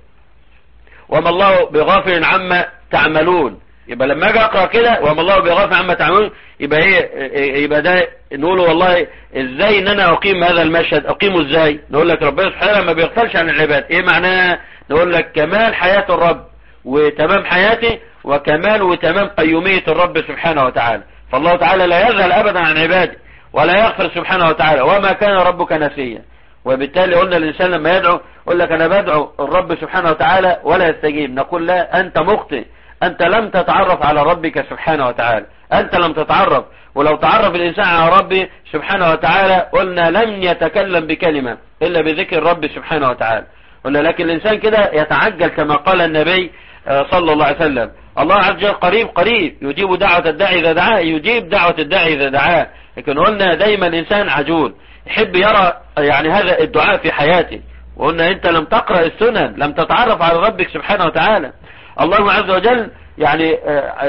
وما الله بغافل عما تعملون يبقى لما اجي اقرا كده وما الله بغافل عما تعملون يبقى ايه يبقى ده نقول والله ازاي ان انا اقيم هذا المشهد اقيمه ازاي نقول لك ربنا سبحانه ما بيغفلش عن العباد ايه معناه نقول لك كمال حياة الرب وتمام حياته وكمال وتمام قيومية الرب سبحانه وتعالى فالله تعالى لا يذهل ابدا عن عباده ولا يغفر سبحانه وتعالى وما كان ربك نسيا وبالتالي قلنا الإنسان لما يدعو يقول لك أنا بدعو الرب سبحانه وتعالى ولا يستجيب نقول لا أنت مخطئ أنت لم تتعرف على ربك سبحانه وتعالى أنت لم تتعرف ولو تعرف الإنسان على ربه سبحانه وتعالى قلنا لم يتكلم بكلمة إلا بذكر الرب سبحانه وتعالى قلنا لكن الإنسان كده يتعجل كما قال النبي صلى الله عليه وسلم الله عز وجل قريب قريب يجيب دعوة الداعي إذا دعاه يجيب دعوة الداعي إذا دعاه لكن قلنا دايما الإنسان عجول يحب يرى يعني هذا الدعاء في حياته وقلنا أنت لم تقرأ السنن لم تتعرف على ربك سبحانه وتعالى الله عز وجل يعني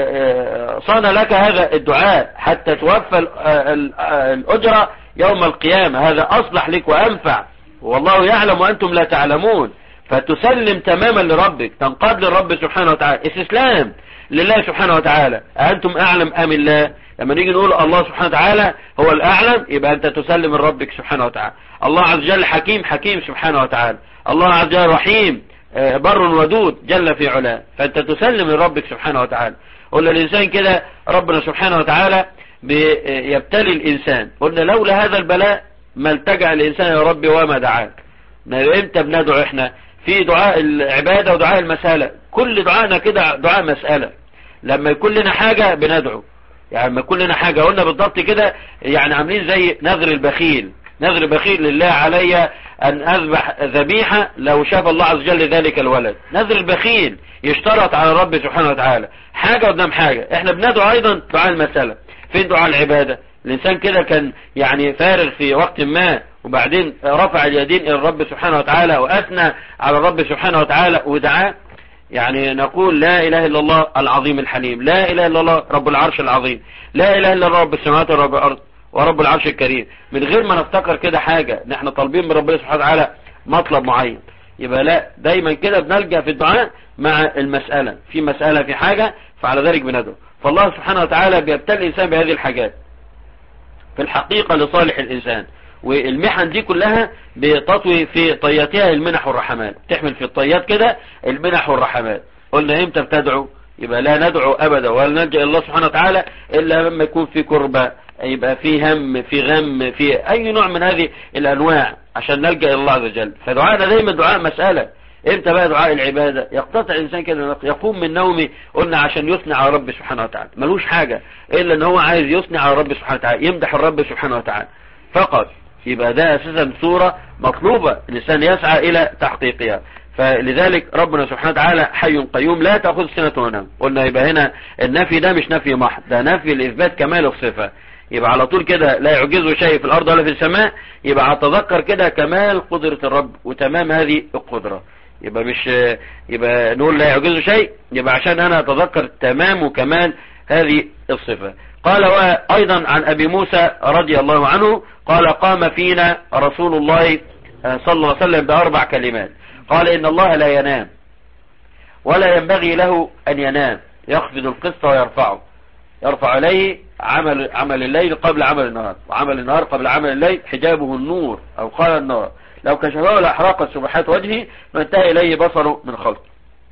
صان لك هذا الدعاء حتى توفى الأجرة يوم القيامة هذا أصلح لك وأنفع والله يعلم وأنتم لا تعلمون فتسلم تماما لربك تنقاد للرب سبحانه وتعالى استسلام لله سبحانه وتعالى أنتم أعلم أم الله لما نيجي نقول الله سبحانه وتعالى هو الأعلم يبقى أنت تسلم لربك سبحانه وتعالى الله عز وجل حكيم حكيم سبحانه وتعالى الله عز وجل رحيم بر ودود جل في علاه فأنت تسلم لربك سبحانه وتعالى قلنا الإنسان كده ربنا سبحانه وتعالى يبتلي الإنسان قلنا لولا هذا البلاء ما التجع الإنسان يا ربي وما دعاك امتى بندعو احنا في دعاء العبادة ودعاء المسألة كل دعائنا كده دعاء مسألة لما يكون لنا حاجة بندعو يعني لما يكون لنا حاجة قلنا بالضبط كده يعني عاملين زي نذر البخيل نذر بخيل لله علي أن أذبح ذبيحة لو شاف الله عز وجل ذلك الولد نذر البخيل يشترط على الرب سبحانه وتعالى حاجة قدام حاجة احنا بندعو أيضا دعاء المسألة فين دعاء العبادة الإنسان كده كان يعني فارغ في وقت ما وبعدين رفع اليدين إلى الرب سبحانه وتعالى وأثنى على الرب سبحانه وتعالى ودعاه يعني نقول لا إله إلا الله العظيم الحليم لا إله إلا الله رب العرش العظيم لا إله إلا الله رب السماوات ورب الأرض ورب العرش الكريم من غير ما نفتكر كده حاجة نحن طالبين من ربنا سبحانه وتعالى مطلب معين يبقى لا دايما كده بنلجأ في الدعاء مع المسألة في مسألة في حاجة فعلى ذلك بندعو فالله سبحانه وتعالى بيبتلي الإنسان بهذه الحاجات في الحقيقة لصالح الإنسان والمحن دي كلها بتطوي في طياتها المنح والرحمات تحمل في الطيات كده المنح والرحمات قلنا امتى بتدعو يبقى لا ندعو ابدا ولا نلجأ الله سبحانه وتعالى الا لما يكون في كربة يبقى في هم في غم في اي نوع من هذه الانواع عشان نلجأ الله عز وجل فدعاءنا دايما دعاء مسألة امتى بقى دعاء العبادة يقتطع الانسان كده يقوم من نومه قلنا عشان يثني على رب سبحانه وتعالى ملوش حاجة الا ان هو عايز يثني على رب سبحانه وتعالى يمدح الرب سبحانه وتعالى فقط يبقى ده اساسا صورة مطلوبة الانسان يسعى الى تحقيقها فلذلك ربنا سبحانه وتعالى حي قيوم لا تأخذ سنة ونوم قلنا يبقى هنا النفي ده مش نفي محض ده نفي لإثبات كمال الصفة يبقى على طول كده لا يعجزه شيء في الأرض ولا في السماء يبقى هتذكر كده كمال قدرة الرب وتمام هذه القدرة يبقى مش يبقى نقول لا يعجزه شيء يبقى عشان أنا أتذكر تمام وكمال هذه الصفة قال وأيضا عن أبي موسى رضي الله عنه قال قام فينا رسول الله صلى الله عليه وسلم بأربع كلمات قال إن الله لا ينام ولا ينبغي له أن ينام يخفض القسط ويرفعه يرفع عليه عمل عمل الليل قبل عمل النهار وعمل النهار قبل عمل الليل حجابه النور أو قال النار لو كشفه لأحرقت سبحات وجهه وانتهى إليه بصره من خلقه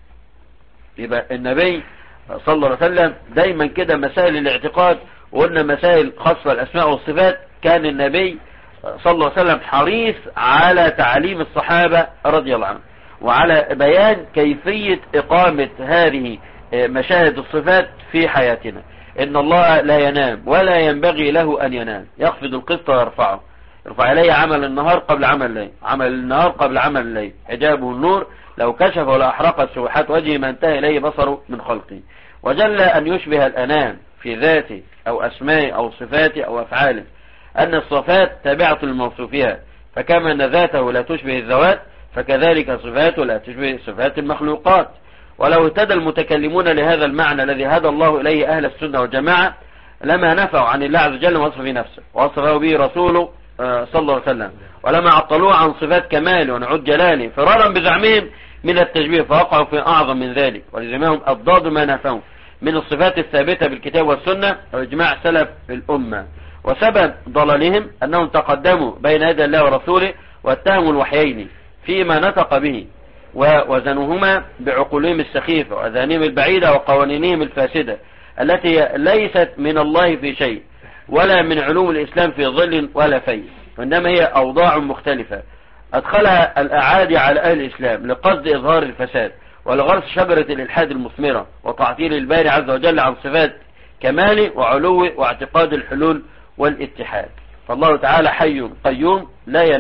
يبقى النبي صلى الله عليه وسلم دايما كده مسائل الاعتقاد وقلنا مسائل خاصة الأسماء والصفات كان النبي صلى الله عليه وسلم حريص على تعليم الصحابة رضي الله عنهم وعلى بيان كيفية إقامة هذه مشاهد الصفات في حياتنا إن الله لا ينام ولا ينبغي له أن ينام يخفض القسط ويرفعه يرفع إليه عمل النهار قبل عمل الليل عمل النهار قبل عمل الليل حجابه النور لو كشف ولا أحرقت سبحات وجهه ما انتهى إليه بصره من خلقه وجل أن يشبه الأنام في ذاته أو أسمائه أو صفاته أو أفعاله أن الصفات تابعة لموصوفها فكما أن ذاته لا تشبه الذوات فكذلك صفاته لا تشبه صفات المخلوقات ولو اهتدى المتكلمون لهذا المعنى الذي هدى الله إليه أهل السنة والجماعة لما نفعوا عن الله عز وجل وصف نفسه وصفه به رسوله صلى الله عليه وسلم ولما عطلوه عن صفات كماله ونعود جلاله فرارا بزعمهم من التشبيه فوقعوا في أعظم من ذلك ولزمهم أضداد ما نفعوا من الصفات الثابتة بالكتاب والسنة وإجماع سلف الأمة وسبب ضلالهم أنهم تقدموا بين يدي الله ورسوله واتهموا الوحيين فيما نطق به ووزنوهما بعقولهم السخيفة وأذانهم البعيدة وقوانينهم الفاسدة التي ليست من الله في شيء ولا من علوم الإسلام في ظل ولا في وإنما هي أوضاع مختلفة أدخلها الأعادي على أهل الإسلام لقصد إظهار الفساد ولغرس شجرة الإلحاد المثمرة وتعطيل الباري عز وجل عن صفات كماله وعلوه واعتقاد الحلول والاتحاد فالله تعالى حي قيوم لا ينام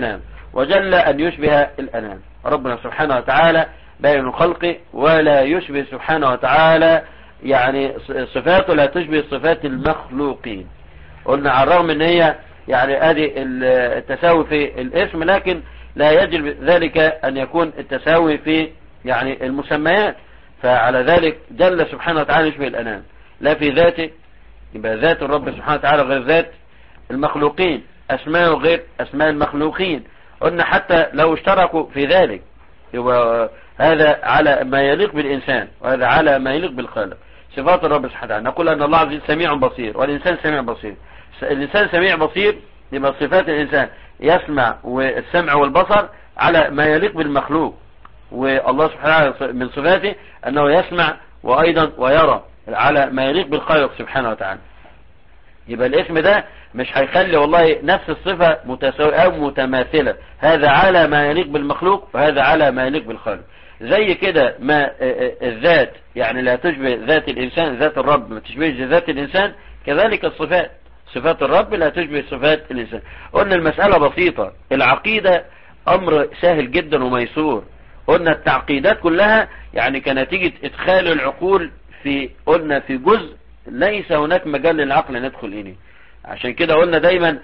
وجل أن يشبه الأنام ربنا سبحانه وتعالى بين الخلق ولا يشبه سبحانه وتعالى يعني صفاته لا تشبه صفات المخلوقين قلنا على الرغم ان هي يعني ادي التساوي في الاسم لكن لا يجب ذلك ان يكون التساوي في يعني المسميات فعلى ذلك جل سبحانه وتعالى يشبه الانام لا في ذاته يبقى ذات الرب سبحانه وتعالى غير ذات المخلوقين اسماء غير اسماء المخلوقين قلنا حتى لو اشتركوا في ذلك يبقى هذا على ما يليق بالإنسان وهذا على ما يليق بالخالق صفات الرب سبحانه وتعالى نقول أن الله عز وجل سميع بصير والإنسان سميع بصير الإنسان سميع بصير يبقى صفات الإنسان يسمع والسمع والبصر على ما يليق بالمخلوق والله سبحانه وتعالى من صفاته أنه يسمع وأيضا ويرى على ما يليق بالخالق سبحانه وتعالى يبقى الاسم ده مش هيخلي والله نفس الصفة متساوية أو متماثلة هذا على ما يليق بالمخلوق وهذا على ما يليق بالخالق زي كده ما الذات يعني لا تشبه ذات الإنسان ذات الرب ما تشبهش ذات الإنسان كذلك الصفات صفات الرب لا تشبه صفات الإنسان قلنا المسألة بسيطة العقيدة أمر سهل جدا وميسور قلنا التعقيدات كلها يعني كنتيجة إدخال العقول في قلنا في جزء ليس هناك مجال للعقل أن يدخل إليه عشان كده قلنا دايما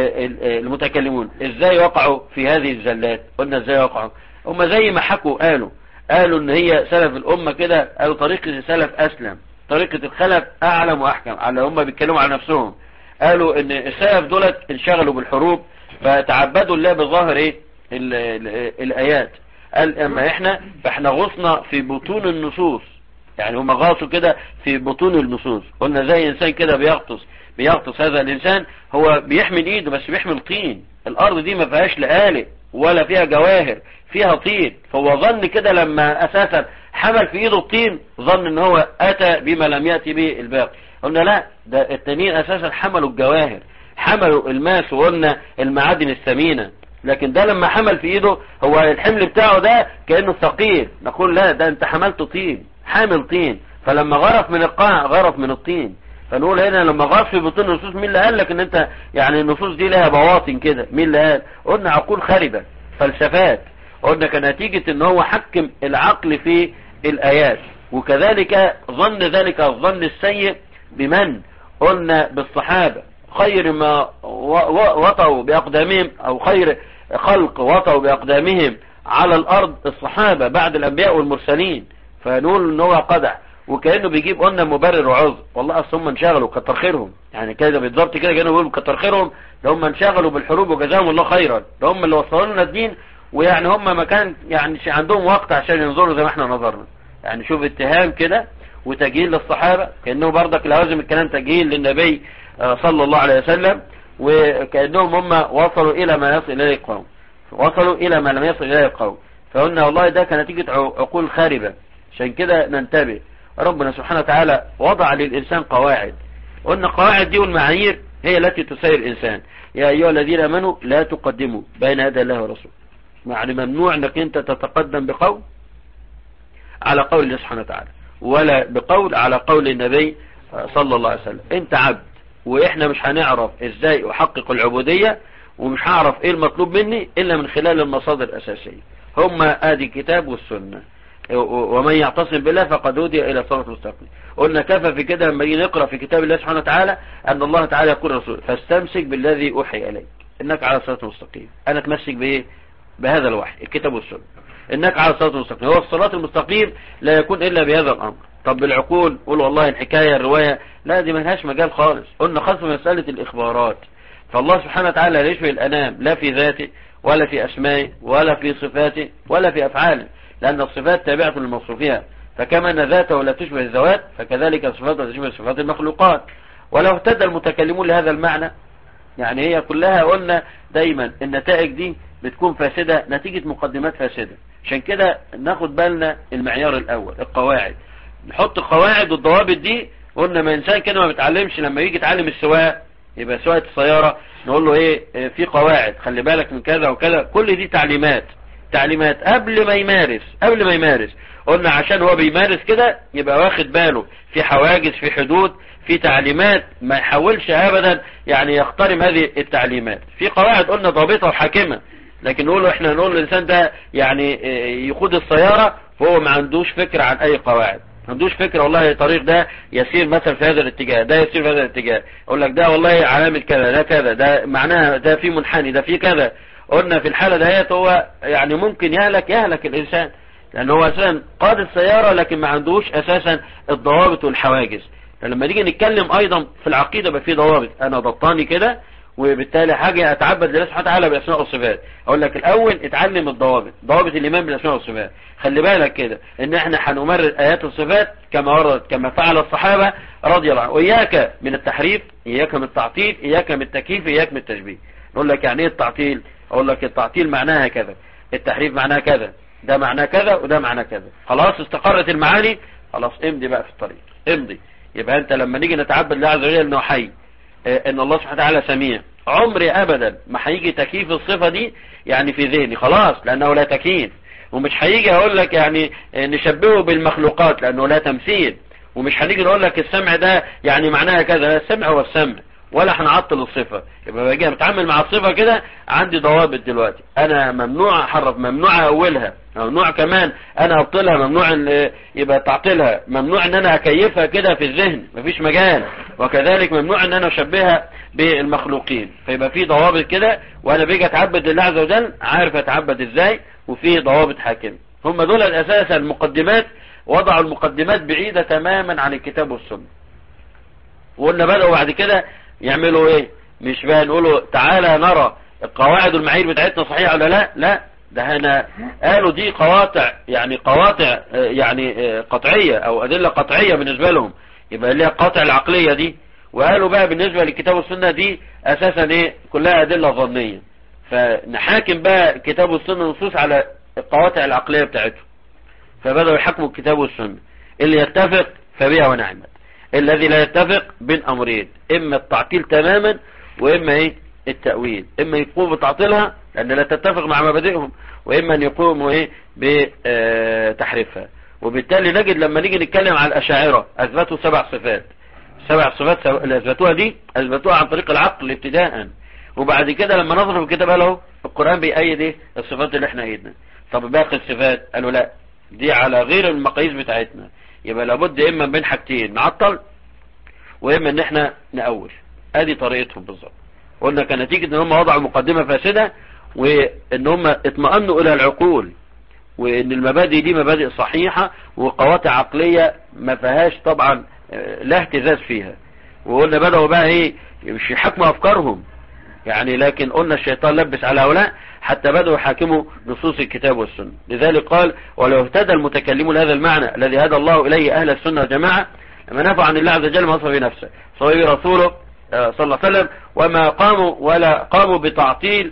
المتكلمون ازاي وقعوا في هذه الزلات قلنا ازاي وقعوا هم زي ما حكوا قالوا قالوا ان هي سلف الامة كده قالوا طريقة السلف اسلم طريقة الخلف اعلم واحكم على هم بيتكلموا على نفسهم قالوا ان السلف دولت انشغلوا بالحروب فتعبدوا الله بظاهر ايه ال ال الايات قال اما احنا فاحنا غصنا في بطون النصوص يعني هم غاصوا كده في بطون النصوص قلنا زي انسان كده بيغطس بيغطس هذا الانسان هو بيحمل ايده بس بيحمل طين الارض دي ما فيهاش لآلئ ولا فيها جواهر فيها طين فهو ظن كده لما اساسا حمل في ايده الطين ظن ان هو اتى بما لم يأتي به الباقي قلنا لا ده التانيين اساسا حملوا الجواهر حملوا الماس وقلنا المعادن الثمينة لكن ده لما حمل في ايده هو الحمل بتاعه ده كأنه ثقيل نقول لا ده انت حملت طين حامل طين فلما غرف من القاع غرف من الطين فنقول هنا لما غرف في بطون النصوص مين اللي قال لك ان انت يعني النصوص دي لها بواطن كده مين اللي قال قلنا عقول خاربة فلسفات قلنا كنتيجة ان هو حكم العقل في الايات وكذلك ظن ذلك الظن السيء بمن قلنا بالصحابة خير ما وطوا بأقدامهم أو خير خلق وطوا بأقدامهم على الأرض الصحابة بعد الأنبياء والمرسلين فنقول ان هو قدع وكأنه بيجيب قلنا مبرر وعذر والله اصل هم انشغلوا كتر خيرهم يعني كده بالضبط كده كانوا بيقولوا كتر خيرهم ده هم انشغلوا بالحروب وجزاهم الله خيرا ده هم اللي وصلوا لنا الدين ويعني هم ما كان يعني عندهم وقت عشان ينظروا زي ما احنا نظرنا يعني شوف اتهام كده وتجهيل للصحابة كأنه برضك لازم الكلام تجهيل للنبي صلى الله عليه وسلم وكأنهم هم وصلوا إلى ما يصل إليه القوم وصلوا إلى ما لم يصل إليه القوم فقلنا والله ده كنتيجة عقول خاربة عشان كده ننتبه ربنا سبحانه وتعالى وضع للإنسان قواعد قلنا قواعد دي والمعايير هي التي تسير الإنسان يا أيها الذين أمنوا لا تقدموا بين يدي الله ورسوله يعني ممنوع أنك أنت تتقدم بقول على قول الله سبحانه وتعالى ولا بقول على قول النبي صلى الله عليه وسلم انت عبد واحنا مش هنعرف ازاي احقق العبودية ومش هعرف ايه المطلوب مني الا من خلال المصادر الاساسية هما ادي الكتاب والسنة ومن يعتصم بالله فقد هدي الى صراط مستقيم قلنا كفى في كده لما نقرا في كتاب الله سبحانه وتعالى ان الله تعالى يقول رسول فاستمسك بالذي اوحي اليك انك على صراط مستقيم انا اتمسك بايه بهذا الوحي الكتاب والسنة انك على صراط مستقيم هو الصراط المستقيم لا يكون الا بهذا الامر طب بالعقول قول والله الحكاية الرواية لا دي ملهاش مجال خالص قلنا خاصة مسألة الاخبارات فالله سبحانه وتعالى لا يشبه الانام لا في ذاته ولا في اسمائه ولا في صفاته ولا في افعاله لان الصفات تابعة للموصوفها فكما ان ذاته لا تشبه الذوات فكذلك الصفات لا تشبه صفات المخلوقات ولو اهتدى المتكلمون لهذا المعنى يعني هي كلها قلنا دايما النتائج دي بتكون فاسدة نتيجة مقدمات فاسدة عشان كده ناخد بالنا المعيار الاول القواعد نحط القواعد والضوابط دي قلنا ما انسان كده ما بيتعلمش لما يجي يتعلم السواقه يبقى سواقه السياره نقول له ايه في قواعد خلي بالك من كذا وكذا كل دي تعليمات تعليمات قبل ما يمارس قبل ما يمارس قلنا عشان هو بيمارس كده يبقى واخد باله في حواجز في حدود في تعليمات ما يحاولش ابدا يعني يخترم هذه التعليمات في قواعد قلنا ضابطه وحاكمه لكن نقول له احنا نقول الانسان ده يعني يقود السيارة فهو ما عندوش فكرة عن اي قواعد ما عندوش فكرة والله الطريق ده يسير مثلا في هذا الاتجاه ده يسير في هذا الاتجاه اقول لك ده والله عامل كذا ده كذا ده معناها ده في منحني ده في كذا قلنا في الحالة دهيت هو يعني ممكن يهلك يهلك الانسان لان هو اساسا قاد السيارة لكن ما عندوش اساسا الضوابط والحواجز فلما نيجي نتكلم ايضا في العقيدة بقى في ضوابط انا ضبطاني كده وبالتالي حاجة اتعبد لله سبحانه وتعالى بالاسماء والصفات اقول لك الاول اتعلم الضوابط ضوابط الايمان بالاسماء والصفات خلي بالك كده ان احنا هنمرر ايات الصفات كما وردت كما فعل الصحابة رضي الله عنهم واياك من التحريف اياك من التعطيل اياك من التكييف اياك من التشبيه نقول لك يعني ايه التعطيل اقول لك التعطيل معناها كذا التحريف معناها كذا ده معناه كذا وده معناه كذا خلاص استقرت المعاني خلاص امضي بقى في الطريق امضي يبقى انت لما نيجي نتعبد الله عز وجل انه حي ان الله سبحانه وتعالى سميع عمري ابدا ما هيجي تكييف الصفة دي يعني في ذهني خلاص لانه لا تكييف ومش هيجي اقول لك يعني نشبهه بالمخلوقات لانه لا تمثيل ومش هنيجي نقول لك السمع ده يعني معناها كذا السمع هو السمع ولا هنعطل الصفة يبقى باجي بتعامل مع الصفة كده عندي ضوابط دلوقتي انا ممنوع احرف ممنوع اولها ممنوع كمان انا ابطلها ممنوع ان يبقى تعطيلها ممنوع ان انا اكيفها كده في الذهن مفيش مجال وكذلك ممنوع ان انا اشبهها بالمخلوقين فيبقى في ضوابط كده وانا بيجي اتعبد لله عز وجل عارف اتعبد ازاي وفي ضوابط حاكمه هم دول اساسا المقدمات وضعوا المقدمات بعيدة تماما عن الكتاب والسنة وقلنا بدأوا بعد كده يعملوا ايه مش بقى نقولوا تعالى نرى القواعد والمعايير بتاعتنا صحيحة ولا لا لا ده هنا قالوا دي قواطع يعني قواطع يعني قطعية او ادلة قطعية بالنسبة لهم يبقى اللي هي القاطع العقلية دي وقالوا بقى بالنسبة للكتاب والسنة دي اساسا ايه كلها ادلة ظنية فنحاكم بقى الكتاب والسنة نصوص على القواطع العقلية بتاعتهم فبدأوا يحكموا الكتاب والسنة اللي يتفق فبها ونعمت الذي لا يتفق بين امرين اما التعطيل تماما واما ايه التأويل اما يقوموا بتعطيلها لان لا تتفق مع مبادئهم واما ان يقوموا ايه بتحريفها وبالتالي نجد لما نيجي نتكلم على الاشاعرة اثبتوا سبع صفات سبع صفات اللي اثبتوها دي اثبتوها عن طريق العقل ابتداء وبعد كده لما نظروا في الكتاب قالوا القرآن بيأيد ايه الصفات اللي احنا ايدنا طب باقي الصفات قالوا لا دي على غير المقاييس بتاعتنا يبقى لابد اما بين حاجتين نعطل واما ان احنا نأول ادي طريقتهم بالظبط قلنا كنتيجة ان هم وضعوا مقدمة فاسدة وان هم اطمأنوا الى العقول وان المبادئ دي مبادئ صحيحة وقواطع عقلية ما فيهاش طبعا لا اهتزاز فيها وقلنا بدأوا بقى ايه مش يحكموا افكارهم يعني لكن قلنا الشيطان لبس على هؤلاء حتى بدأوا يحاكموا نصوص الكتاب والسنة لذلك قال ولو اهتدى المتكلمون هذا المعنى الذي هدى الله إليه أهل السنة والجماعة لما نفع عن الله عز وجل ما وصف بنفسه صلى رسوله صلى الله عليه وسلم وما قاموا ولا قاموا بتعطيل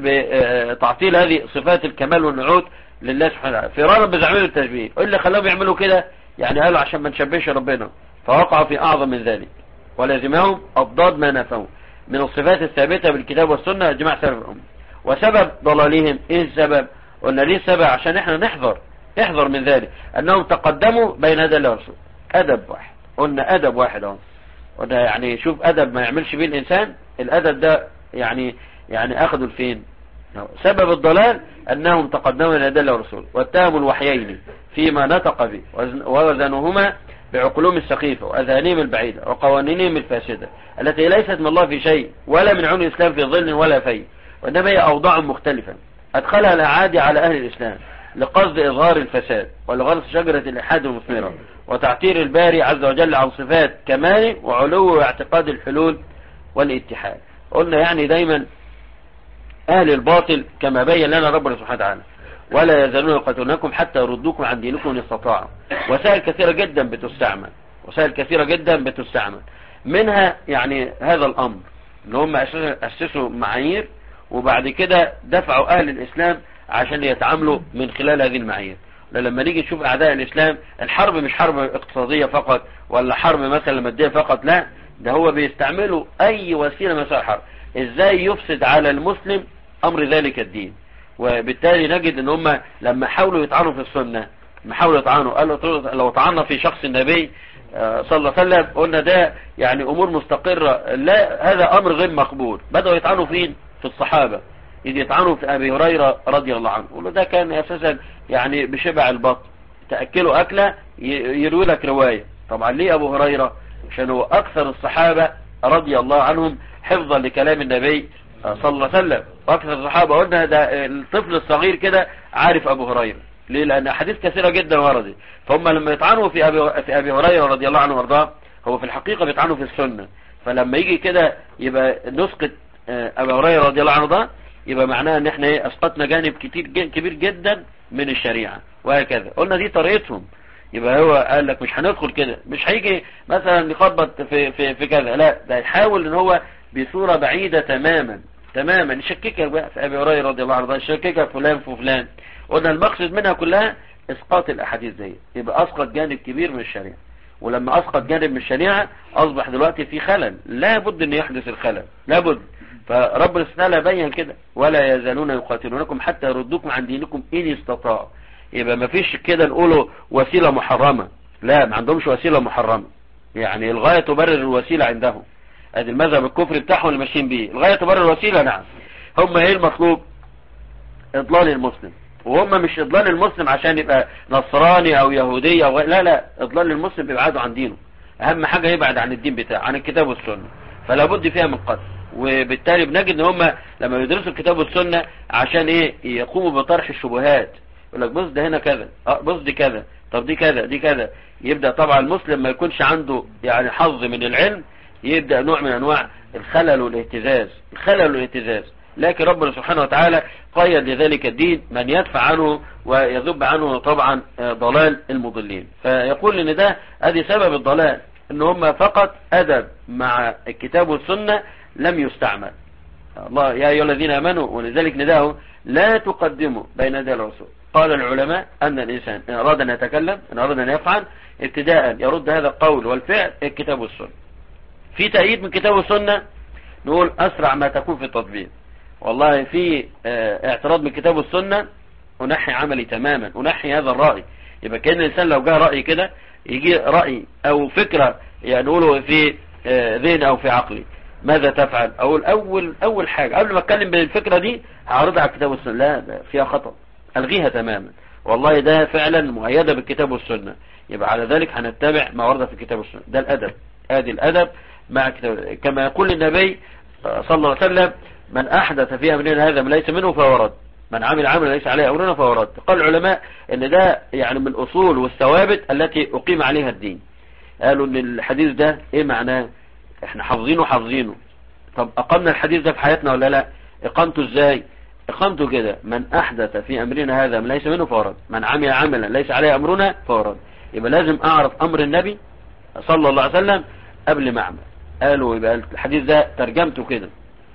بتعطيل هذه صفات الكمال والنعوت لله سبحانه وتعالى فرارا بزعمهم التشبيه اللي خلاهم يعملوا كده يعني قالوا عشان ما نشبهش ربنا فوقعوا في أعظم من ذلك ولازمهم أضداد ما نفوا من الصفات الثابتة بالكتاب والسنة اجماع سلف الأمة وسبب ضلالهم ايه السبب قلنا ليه السبب عشان احنا نحذر نحذر من ذلك انهم تقدموا بين هذا الله ورسول ادب واحد قلنا ادب واحد اهو قلنا يعني شوف ادب ما يعملش بيه الانسان الادب ده يعني يعني اخذوا لفين سبب الضلال انهم تقدموا بين هذا الله ورسول واتهموا الوحيين فيما نطق به ووزنوهما بعقولهم السقيفة وأذهانهم البعيدة وقوانينهم الفاسدة التي ليست من الله في شيء ولا من عون الإسلام في ظل ولا في وإنما هي أوضاع مختلفة أدخلها الأعادي على أهل الإسلام لقصد إظهار الفساد ولغرس شجرة الإلحاد المثمرة وتعطير الباري عز وجل عن صفات كماله وعلو واعتقاد الحلول والاتحاد قلنا يعني دايما أهل الباطل كما بين لنا ربنا سبحانه وتعالى ولا يزالون يقاتلونكم حتى يردوكم عن دينكم ان استطاعوا وسائل كثيرة جدا بتستعمل وسائل كثيرة جدا بتستعمل منها يعني هذا الامر ان هم اسسوا معايير وبعد كده دفعوا اهل الاسلام عشان يتعاملوا من خلال هذه المعايير لما نيجي نشوف اعداء الاسلام الحرب مش حرب اقتصادية فقط ولا حرب مثلا مادية فقط لا ده هو بيستعملوا اي وسيلة مثلا حرب ازاي يفسد على المسلم امر ذلك الدين وبالتالي نجد ان هم لما حاولوا يطعنوا في السنة لما حاولوا يطعنوا قالوا لو طعنا في شخص النبي صلى الله عليه وسلم قلنا ده يعني امور مستقرة لا هذا امر غير مقبول بدأوا يطعنوا فين في الصحابة يجي يطعنوا في ابي هريرة رضي الله عنه يقول له ده كان اساسا يعني بشبع البطن تأكله اكلة يروي لك رواية طبعا ليه ابو هريرة عشان هو اكثر الصحابة رضي الله عنهم حفظا لكلام النبي صلى الله عليه وسلم واكثر الصحابة قلنا ده الطفل الصغير كده عارف ابو هريرة ليه لان احاديث كثيرة جدا وردت فهم لما يطعنوا في ابي في ابي هريرة رضي الله عنه وارضاه هو في الحقيقة بيطعنوا في السنة فلما يجي كده يبقى نسقط ابي هريرة رضي الله عنه ده يبقى معناها ان احنا ايه اسقطنا جانب كتير كبير جدا من الشريعة وهكذا قلنا دي طريقتهم يبقى هو قال لك مش هندخل كده مش هيجي مثلا يخبط في في في كذا لا ده يحاول ان هو بصورة بعيدة تماما تماما يشككك بقى في ابي هريره رضي الله عنه يشككك فلان في فلان قلنا المقصد منها كلها اسقاط الاحاديث دي يبقى اسقط جانب كبير من الشريعه ولما اسقط جانب من الشريعه اصبح دلوقتي في خلل لا بد ان يحدث الخلل لا بد فربنا سبحانه بين كده ولا يزالون يقاتلونكم حتى يردوكم عن دينكم ان استطاعوا يبقى ما فيش كده نقوله وسيله محرمه لا ما عندهمش وسيله محرمه يعني الغايه تبرر الوسيله عندهم ادي المذهب الكفري بتاعهم اللي ماشيين بيه الغايه تبرر الوسيله نعم هم ايه المطلوب اضلال المسلم وهم مش اضلال المسلم عشان يبقى نصراني او يهودي او لا لا اضلال المسلم بيبعدوا عن دينه اهم حاجه يبعد عن الدين بتاعه عن الكتاب والسنه فلا بد فيها من قتل وبالتالي بنجد ان هم لما يدرسوا الكتاب والسنه عشان ايه يقوموا بطرح الشبهات يقول لك بص ده هنا كذا اه بص دي كذا طب دي كذا دي كذا يبدا طبعا المسلم ما يكونش عنده يعني حظ من العلم يبدأ نوع من أنواع الخلل والاهتزاز الخلل والاهتزاز لكن ربنا سبحانه وتعالى قيد لذلك الدين من يدفع عنه ويذب عنه طبعا ضلال المضلين فيقول ان ده ادي سبب الضلال ان هم فقط ادب مع الكتاب والسنة لم يستعمل الله يا ايها الذين امنوا ولذلك نداه لا تقدموا بين يدي الرسول قال العلماء ان الانسان ان اراد ان يتكلم ان اراد ان يفعل ابتداء يرد هذا القول والفعل الكتاب والسنه في تأييد من كتاب والسنة نقول أسرع ما تكون في التطبيق والله في اه اعتراض من كتاب والسنة أنحي عملي تماما أنحي هذا الرأي يبقى كأن الإنسان لو جاء رأي كده يجي رأي أو فكرة يعني نقوله في اه ذهن أو في عقلي ماذا تفعل أقول أول أول حاجة قبل ما أتكلم بالفكرة دي هعرضها على الكتاب والسنة لا فيها خطأ ألغيها تماما والله ده فعلا مؤيدة بالكتاب والسنة يبقى على ذلك هنتبع ما ورد في الكتاب والسنة ده الأدب ادي الأدب مع كتاب كما يقول النبي صلى الله عليه وسلم من أحدث في أمرنا هذا من ليس منه فهو رد من عمل عملا ليس عليه أمرنا فهو رد قال العلماء ان ده يعني من الأصول والثوابت التي أقيم عليها الدين قالوا ان الحديث ده ايه معناه احنا حافظينه حافظينه طب أقمنا الحديث ده في حياتنا ولا لا اقامته ازاي اقامته كده من أحدث في أمرنا هذا من ليس منه فهو رد من عمل عملا ليس عليه أمرنا فهو رد يبقى لازم أعرف أمر النبي صلى الله عليه وسلم قبل ما أعمل قالوا يبقى الحديث ده ترجمته كده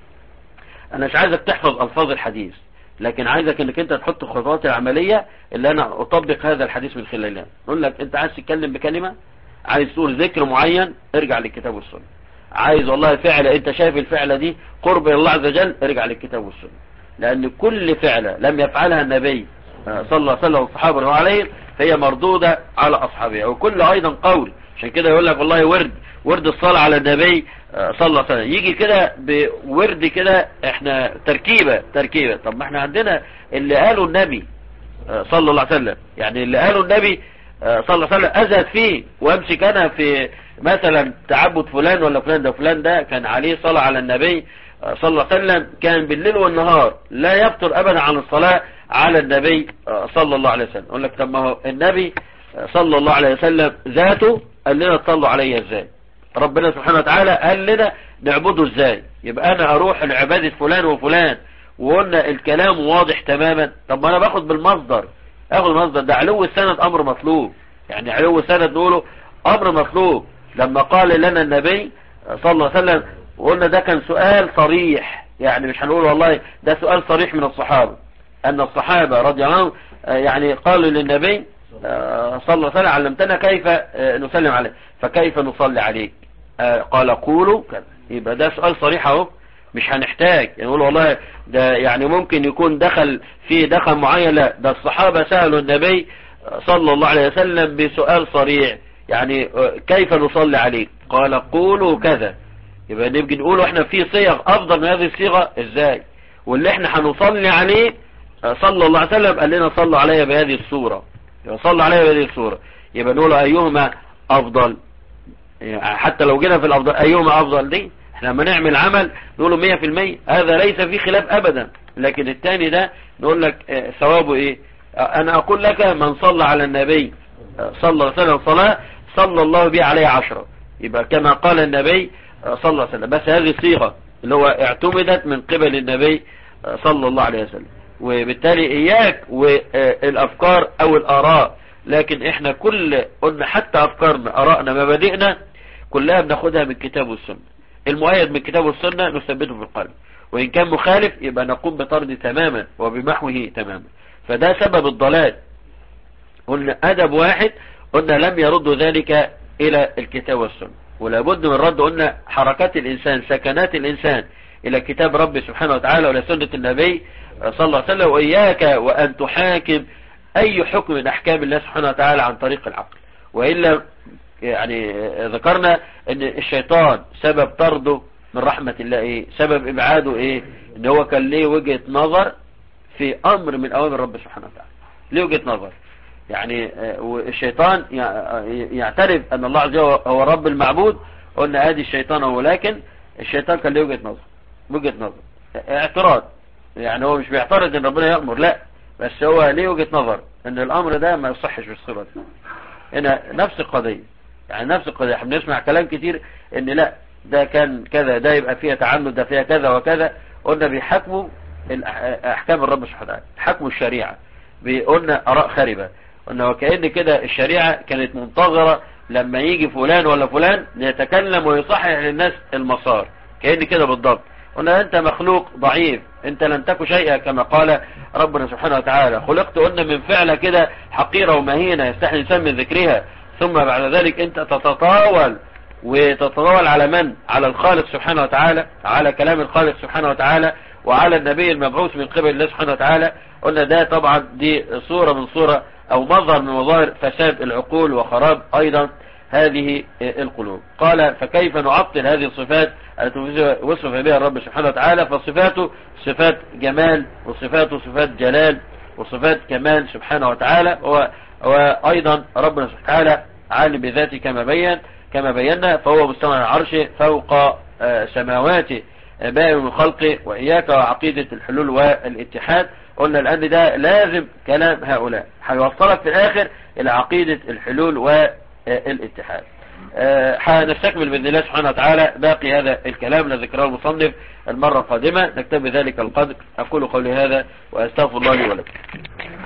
انا مش عايزك تحفظ الفاظ الحديث لكن عايزك انك انت تحط الخطوات العملية اللي انا اطبق هذا الحديث من خلالها نقول لك انت عايز تتكلم بكلمة عايز تقول ذكر معين ارجع للكتاب والسنة عايز والله فعل انت شايف الفعلة دي قرب الى الله عز وجل ارجع للكتاب والسنة لان كل فعلة لم يفعلها النبي صلى الله عليه وسلم والصحابة رضي عليه فهي مردودة على اصحابها وكل ايضا قول عشان كده يقول لك والله ورد ورد الصلاة على النبي صلى الله عليه وسلم يجي كده بورد كده احنا تركيبة تركيبة طب ما احنا عندنا اللي قاله النبي صلى الله عليه وسلم يعني اللي قاله النبي صلى الله عليه وسلم ازهد فيه وامسك انا في مثلا تعبد فلان ولا فلان ده فلان ده كان عليه صلاة على النبي صلى الله عليه وسلم كان بالليل والنهار لا يفتر ابدا عن الصلاة على النبي صلى الله عليه وسلم يقول لك طب ما هو النبي صلى الله عليه وسلم ذاته قال لنا تصلوا عليه ازاي ربنا سبحانه وتعالى قال لنا نعبده ازاي يبقى انا اروح لعبادة فلان وفلان وقلنا الكلام واضح تماما طب ما انا باخد بالمصدر اخد المصدر ده علو السند امر مطلوب يعني علو السند نقوله امر مطلوب لما قال لنا النبي صلى الله عليه وسلم وقلنا ده كان سؤال صريح يعني مش هنقول والله ده سؤال صريح من الصحابة ان الصحابة رضي الله عنهم يعني قالوا للنبي صلى الله عليه وسلم علمتنا كيف نسلم عليه فكيف نصلي عليك قال قولوا كذا يبقى ده سؤال صريح اهو مش هنحتاج نقول والله ده يعني ممكن يكون دخل في دخل معين لا ده الصحابة سألوا النبي صلى الله عليه وسلم بسؤال صريح يعني كيف نصلي عليك قال قولوا كذا يبقى نبقى نقول احنا في صيغ افضل من هذه الصيغة ازاي واللي احنا هنصلي عليه صلى الله عليه وسلم قال لنا صلوا علي بهذه الصورة يبقى صلوا علي بهذه الصورة يبقى نقول أيهما أفضل حتى لو جينا في الأفضل أيهما أفضل دي احنا لما نعمل عمل نقوله مية في المية هذا ليس فيه خلاف أبدا لكن الثاني ده نقول لك ثوابه ايه انا اقول لك من صلى على النبي صلى الله عليه وسلم صلاة صلى الله به عليه عشرة يبقى كما قال النبي صلى الله عليه وسلم بس هذه الصيغة اللي هو اعتمدت من قبل النبي صلى الله عليه وسلم وبالتالي اياك والافكار او الاراء لكن احنا كل قلنا حتى افكارنا ارائنا مبادئنا كلها بناخدها من الكتاب والسنة المؤيد من الكتاب والسنة نثبته في القلب وإن كان مخالف يبقى نقوم بطرد تماما وبمحوه تماما فده سبب الضلال قلنا أدب واحد قلنا لم يرد ذلك إلى الكتاب والسنة ولابد من رد قلنا حركات الإنسان سكنات الإنسان إلى كتاب رب سبحانه وتعالى وإلى سنة النبي صلى الله عليه وسلم وإياك وأن تحاكم أي حكم من أحكام الله سبحانه وتعالى عن طريق العقل وإلا يعني ذكرنا أن الشيطان سبب طرده من رحمة الله ايه سبب ابعاده ايه ان هو كان ليه وجهة نظر في امر من اوامر رب سبحانه وتعالى ليه وجهة نظر يعني الشيطان يعترف ان الله عز وجل هو رب المعبود قلنا ادي الشيطان ولكن الشيطان كان ليه وجهة نظر وجهة نظر اعتراض يعني هو مش بيعترض ان ربنا يأمر لا بس هو ليه وجهة نظر ان الامر ده ما يصحش بالصورة دي هنا نفس القضية يعني نفس القضية احنا بنسمع كلام كتير ان لا ده كان كذا ده يبقى فيها تعنت ده فيها كذا وكذا قلنا بيحكموا احكام الرب سبحانه وتعالى حكموا الشريعة قلنا اراء خاربة قلنا وكأن كده الشريعة كانت منتظرة لما يجي فلان ولا فلان يتكلم ويصحح للناس المسار كأن كده بالضبط قلنا انت مخلوق ضعيف انت لن تكن شيئا كما قال ربنا سبحانه وتعالى خلقت قلنا من فعلة كده حقيرة ومهينة يستحي الانسان من ذكرها ثم بعد ذلك انت تتطاول وتتطاول على من على الخالق سبحانه وتعالى على كلام الخالق سبحانه وتعالى وعلى النبي المبعوث من قبل الله سبحانه وتعالى قلنا ده طبعا دي صورة من صورة او مظهر من مظاهر فساد العقول وخراب ايضا هذه القلوب قال فكيف نعطل هذه الصفات التي وصف بها الرب سبحانه وتعالى فصفاته صفات جمال وصفاته صفات جلال وصفات كمال سبحانه وتعالى وأيضا ربنا سبحانه وتعالى عالم بذاته كما بين كما بينا فهو مستوى العرش فوق سماواته بائن من خلقه وإياك وعقيدة الحلول والاتحاد قلنا الآن ده لازم كلام هؤلاء هيوصلك في الآخر إلى عقيدة الحلول والاتحاد هنستكمل بإذن الله سبحانه وتعالى باقي هذا الكلام لذكره المصنف المرة القادمة نكتب ذلك القدر أقول قولي هذا وأستغفر الله لي ولكم